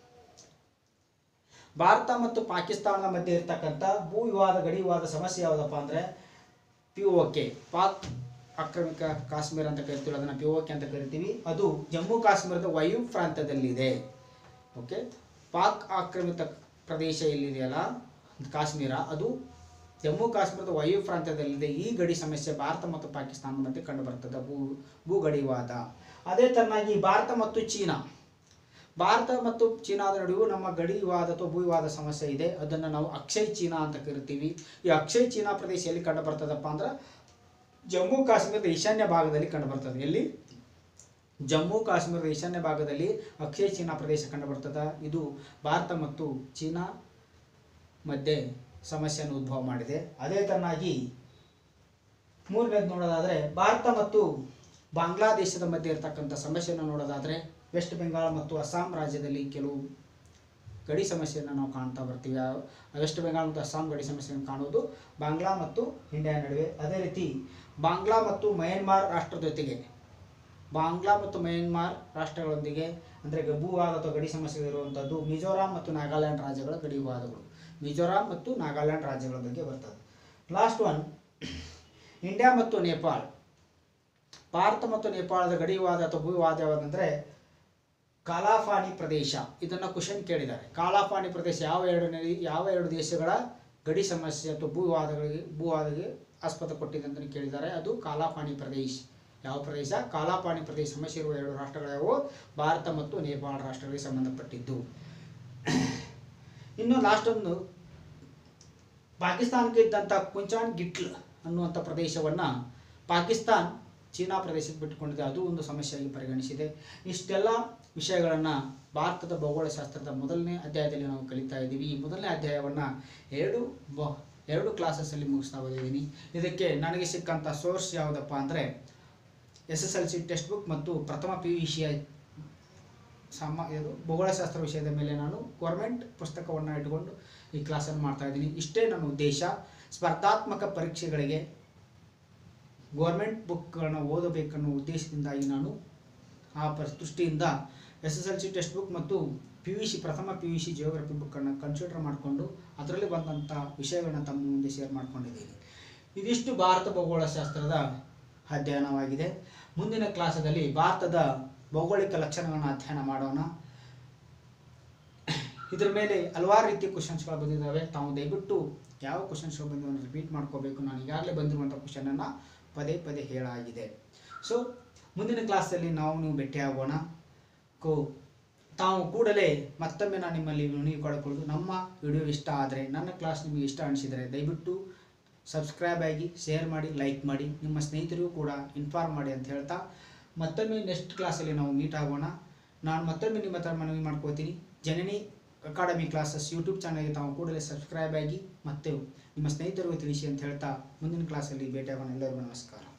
ಭಾರತ ಮತ್ತು ಪಾಕಿಸ್ತಾನದ ಮಧ್ಯೆ ಇರ್ತಕ್ಕಂಥ ಭೂ ವಿವಾದ ಗಡಿ ವಿವಾದ ಸಮಸ್ಯೆ ಯಾವುದಪ್ಪ ಅಂದರೆ ಪಿ ಒ ಕೆ ಪಾಕ್ ಆಕ್ರಮಿಕ ಕಾಶ್ಮೀರ ಅಂತ ಕರಿತೀವಿ ಅದನ್ನು ಪಿ ಒ ಕೆ ಅಂತ ಕರಿತೀವಿ ಅದು ಜಮ್ಮು ಕಾಶ್ಮೀರದ ವಾಯು ಪ್ರಾಂತ್ಯದಲ್ಲಿದೆ ಓಕೆ ಪಾಕ್ ಆಕ್ರಮಿತ ಪ್ರದೇಶ ಎಲ್ಲಿದೆಯಲ್ಲ ಕಾಶ್ಮೀರ ಅದು ಜಮ್ಮು ಕಾಶ್ಮೀರದ ವಾಯು ಪ್ರಾಂತ್ಯದಲ್ಲಿದೆ ಈ ಗಡಿ ಸಮಸ್ಯೆ ಭಾರತ ಮತ್ತು ಪಾಕಿಸ್ತಾನದ ಮಧ್ಯೆ ಕಂಡುಬರ್ತದೆ ಭೂ ಭೂ ಗಡಿವಾದ ಅದೇ ತರನಾಗಿ ಭಾರತ ಮತ್ತು ಚೀನಾ ಭಾರತ ಮತ್ತು ಚೀನಾದ ನಡುವೆ ನಮ್ಮ ಗಡಿ ವಿವಾದ ಅಥವಾ ಭೂ ವಿವಾದ ಸಮಸ್ಯೆ ಇದೆ ಅದನ್ನು ನಾವು ಅಕ್ಷಯ್ ಚೀನಾ ಅಂತ ಕರಿತೀವಿ ಈ ಅಕ್ಷಯ್ ಚೀನಾ ಪ್ರದೇಶ ಎಲ್ಲಿ ಕಂಡು ಬರ್ತದಪ್ಪ ಅಂದ್ರೆ ಜಮ್ಮು ಕಾಶ್ಮೀರದ ಈಶಾನ್ಯ ಭಾಗದಲ್ಲಿ ಕಂಡು ಬರ್ತದೆ ಎಲ್ಲಿ ಜಮ್ಮು ಕಾಶ್ಮೀರದ ಈಶಾನ್ಯ ಭಾಗದಲ್ಲಿ ಅಕ್ಷಯ್ ಚೀನಾ ಪ್ರದೇಶ ಕಂಡು ಬರ್ತದೆ ಇದು ಭಾರತ ಮತ್ತು ಚೀನಾ ಮಧ್ಯೆ ಸಮಸ್ಯೆಯನ್ನು ಉದ್ಭವ ಮಾಡಿದೆ ಅದೇ ತರನಾಗಿ ಮೂರನೇದು ನೋಡೋದಾದರೆ ಭಾರತ ಮತ್ತು ಬಾಂಗ್ಲಾದೇಶದ ಮಧ್ಯೆ ಇರತಕ್ಕಂಥ ಸಮಸ್ಯೆಯನ್ನು ನೋಡೋದಾದರೆ ವೆಸ್ಟ್ ಬೆಂಗಾಲ್ ಮತ್ತು ಅಸ್ಸಾಂ ರಾಜ್ಯದಲ್ಲಿ ಕೆಲವು ಗಡಿ ಸಮಸ್ಯೆಯನ್ನು ನಾವು ಕಾಣ್ತಾ ಬರ್ತೀವಿ ಆ ವೆಸ್ಟ್ ಬೆಂಗಾಲ್ ಮತ್ತು ಅಸ್ಸಾಂ ಗಡಿ ಸಮಸ್ಯೆಯನ್ನು ಕಾಣುವುದು ಬಾಂಗ್ಲಾ ಮತ್ತು ಇಂಡಿಯಾ ನಡುವೆ ಅದೇ ರೀತಿ ಬಾಂಗ್ಲಾ ಮತ್ತು ಮಯನ್ಮಾರ್ ರಾಷ್ಟ್ರದ ಜೊತೆಗೆ ಬಾಂಗ್ಲಾ ಮತ್ತು ಮಯನ್ಮಾರ್ ರಾಷ್ಟ್ರಗಳೊಂದಿಗೆ ಅಂದರೆ ಭೂವಾದ ಅಥವಾ ಗಡಿ ಸಮಸ್ಯೆಗಳಿರುವಂಥದ್ದು ಮಿಜೋರಾಂ ಮತ್ತು ನಾಗಾಲ್ಯಾಂಡ್ ರಾಜ್ಯಗಳ ಗಡಿ ವಿವಾದಗಳು ಮಿಜೋರಾಂ ಮತ್ತು ನಾಗಾಲ್ಯಾಂಡ್ ರಾಜ್ಯಗಳ ಬಗ್ಗೆ ಬರ್ತದೆ ಲಾಸ್ಟ್ ಒನ್ ಇಂಡಿಯಾ ಮತ್ತು ನೇಪಾಳ ಭಾರತ ಮತ್ತು ನೇಪಾಳದ ಗಡಿ ವಿವಾದ ಅಥವಾ ಭೂ ವಿವಾದ ಯಾವುದಂದ್ರೆ ಕಾಲಾಫಾನಿ ಪ್ರದೇಶ ಇದನ್ನು ಕ್ವಶನ್ ಕೇಳಿದ್ದಾರೆ ಕಾಲಾಫಾನಿ ಪ್ರದೇಶ ಯಾವ ಎರಡು ನೆ- ಯಾವ ಎರಡು ದೇಶಗಳ ಗಡಿ ಸಮಸ್ಯೆ ಅಥವಾ ಭೂ ವಿವಾದಗಳಿಗೆ ಭೂವಾದಕ್ಕೆ ಆಸ್ಪದ ಕೊಟ್ಟಿದೆ ಅಂತ ಕೇಳಿದ್ದಾರೆ ಅದು ಕಾಲಾಫಾನಿ ಪ್ರದೇಶ ಯಾವ ಪ್ರದೇಶ ಕಾಲಾಪಾನಿ ಪ್ರದೇಶ ಸಮಸ್ಯೆ ಇರುವ ಎರಡು ರಾಷ್ಟ್ರಗಳ್ಯಾವು ಭಾರತ ಮತ್ತು ನೇಪಾಳ ರಾಷ್ಟ್ರಗಳಿಗೆ ಸಂಬಂಧಪಟ್ಟಿದ್ದು ಇನ್ನು ಲಾಸ್ಟ್ ಒಂದು ಪಾಕಿಸ್ತಾನಕ್ಕೆ ಇದ್ದಂಥ ಕುಂಚಾನ್ ಗಿಟ್ಲ್ ಅನ್ನುವಂಥ ಪ್ರದೇಶವನ್ನು ಪಾಕಿಸ್ತಾನ್ ಚೀನಾ ಪ್ರದೇಶಕ್ಕೆ ಬಿಟ್ಟುಕೊಂಡಿದೆ ಅದು ಒಂದು ಸಮಸ್ಯೆಯಾಗಿ ಪರಿಗಣಿಸಿದೆ ಇಷ್ಟೆಲ್ಲ ವಿಷಯಗಳನ್ನು ಭಾರತದ ಭೌಗೋಳಶಾಸ್ತ್ರದ ಮೊದಲನೇ ಅಧ್ಯಾಯದಲ್ಲಿ ನಾವು ಕಲಿತಾ ಇದ್ದೀವಿ ಈ ಮೊದಲನೇ ಅಧ್ಯಾಯವನ್ನು ಎರಡು ಬ ಎರಡು ಕ್ಲಾಸಸ್ಸಲ್ಲಿ ಮುಗಿಸ್ತಾ ಬಂದಿದ್ದೀನಿ ಇದಕ್ಕೆ ನನಗೆ ಸಿಕ್ಕಂಥ ಸೋರ್ಸ್ ಯಾವುದಪ್ಪ ಅಂದರೆ S S L C text book ಮತ್ತು ಪ್ರಥಮ ಪಿ ಯು ವಿಷಯ ಸಮ ಇದು ಭೂಗೋಳಶಾಸ್ತ್ರ ವಿಷಯದ ಮೇಲೆ ನಾನು ಗೌರ್ಮೆಂಟ್ ಪುಸ್ತಕವನ್ನು ಇಟ್ಕೊಂಡು ಈ ಕ್ಲಾಸನ್ನು ಮಾಡ್ತಾ ಇದ್ದೀನಿ ಇಷ್ಟೇ ನನ್ನ ಉದ್ದೇಶ ಸ್ಪರ್ಧಾತ್ಮಕ ಪರೀಕ್ಷೆಗಳಿಗೆ ಗೌರ್ಮೆಂಟ್ ಬುಕ್ಗಳನ್ನು ಓದಬೇಕನ್ನೋ ಉದ್ದೇಶದಿಂದಾಗಿ ನಾನು ಆ ಪರ್ ದೃಷ್ಟಿಯಿಂದ S S L C text book ಮತ್ತು ಪಿ ಯು ಸಿ ಪ್ರಥಮ ಪಿ ಯು ಸಿ ಜಿಯೋಗ್ರಫಿ ಬುಕ್ಕನ್ನು ಕನ್ಸಿಡರ್ ಮಾಡಿಕೊಂಡು ಅದರಲ್ಲಿ ಬಂದಂಥ ವಿಷಯಗಳನ್ನ ತಮ್ಮ ಮುಂದೆ ಶೇರ್ ಮಾಡ್ಕೊಂಡಿದ್ದೀನಿ ಇದಿಷ್ಟು ಭಾರತ ಭೌಗೋಳಶಾಸ್ತ್ರದ ಅಧ್ಯಯನವಾಗಿದೆ ಮುಂದಿನ ಕ್ಲಾಸದಲ್ಲಿ ಭಾರತದ ಭೌಗೋಳಿಕ ಲಕ್ಷಣಗಳನ್ನು ಅಧ್ಯಯನ ಮಾಡೋಣ ಇದ್ರ ಮೇಲೆ ಹಲವಾರು ರೀತಿಯ ಕ್ವಶನ್ಸ್ಗಳು ಬಂದಿದ್ದಾವೆ ತಾವು ದಯವಿಟ್ಟು ಯಾವ ಕ್ವಶನ್ಸ್ಗಳು ಬಂದಿವೆ ರಿಪೀಟ್ ಮಾಡ್ಕೋಬೇಕು ನಾನು ಈಗಾಗಲೇ ಬಂದಿರುವಂಥ ಕ್ವಶನನ್ನು ಪದೇ ಪದೇ ಹೇಳಾಗಿದೆ ಸೊ ಮುಂದಿನ ಕ್ಲಾಸಲ್ಲಿ ನಾವು ನೀವು ಭೇಟಿಯಾಗೋಣ ಕೋ ತಾವು ಕೂಡಲೇ ಮತ್ತೊಮ್ಮೆ ನಾನು ನಿಮ್ಮಲ್ಲಿ ವಿನವಿ ಕೊಡಕೊಳ್ಳೋದು ನಮ್ಮ ವಿಡಿಯೋ ಇಷ್ಟ ಆದರೆ ನನ್ನ ಕ್ಲಾಸ್ ನಿಮಗೆ ಇಷ್ಟ ಅನಿಸಿದರೆ ದಯವಿಟ್ಟು ಸಬ್ಸ್ಕ್ರೈಬ್ ಆಗಿ ಶೇರ್ ಮಾಡಿ ಲೈಕ್ ಮಾಡಿ ನಿಮ್ಮ ಸ್ನೇಹಿತರಿಗೂ ಕೂಡ ಇನ್ಫಾರ್ಮ್ ಮಾಡಿ ಅಂತ ಹೇಳ್ತಾ ಮತ್ತೊಮ್ಮೆ ನೆಕ್ಸ್ಟ್ ಕ್ಲಾಸಲ್ಲಿ ನಾವು ಮೀಟ್ ಆಗೋಣ ನಾನು ಮತ್ತೊಮ್ಮೆ ನಿಮ್ಮ ಹತ್ರ ಮನವಿ ಮಾಡ್ಕೋತೀನಿ ಜನನಿ ಅಕಾಡೆಮಿ ಕ್ಲಾಸಸ್ ಯೂಟ್ಯೂಬ್ ಚಾನಲ್ಗೆ ತಾವು ಕೂಡಲೇ ಸಬ್ಸ್ಕ್ರೈಬ್ ಆಗಿ ಮತ್ತು ನಿಮ್ಮ ಸ್ನೇಹಿತರಿಗೂ ತಿಳಿಸಿ ಅಂತ ಹೇಳ್ತಾ ಮುಂದಿನ ಕ್ಲಾಸಲ್ಲಿ ಭೇಟಿಯಾಗೋಣ ಎಲ್ಲರಿಗೂ ನಮಸ್ಕಾರ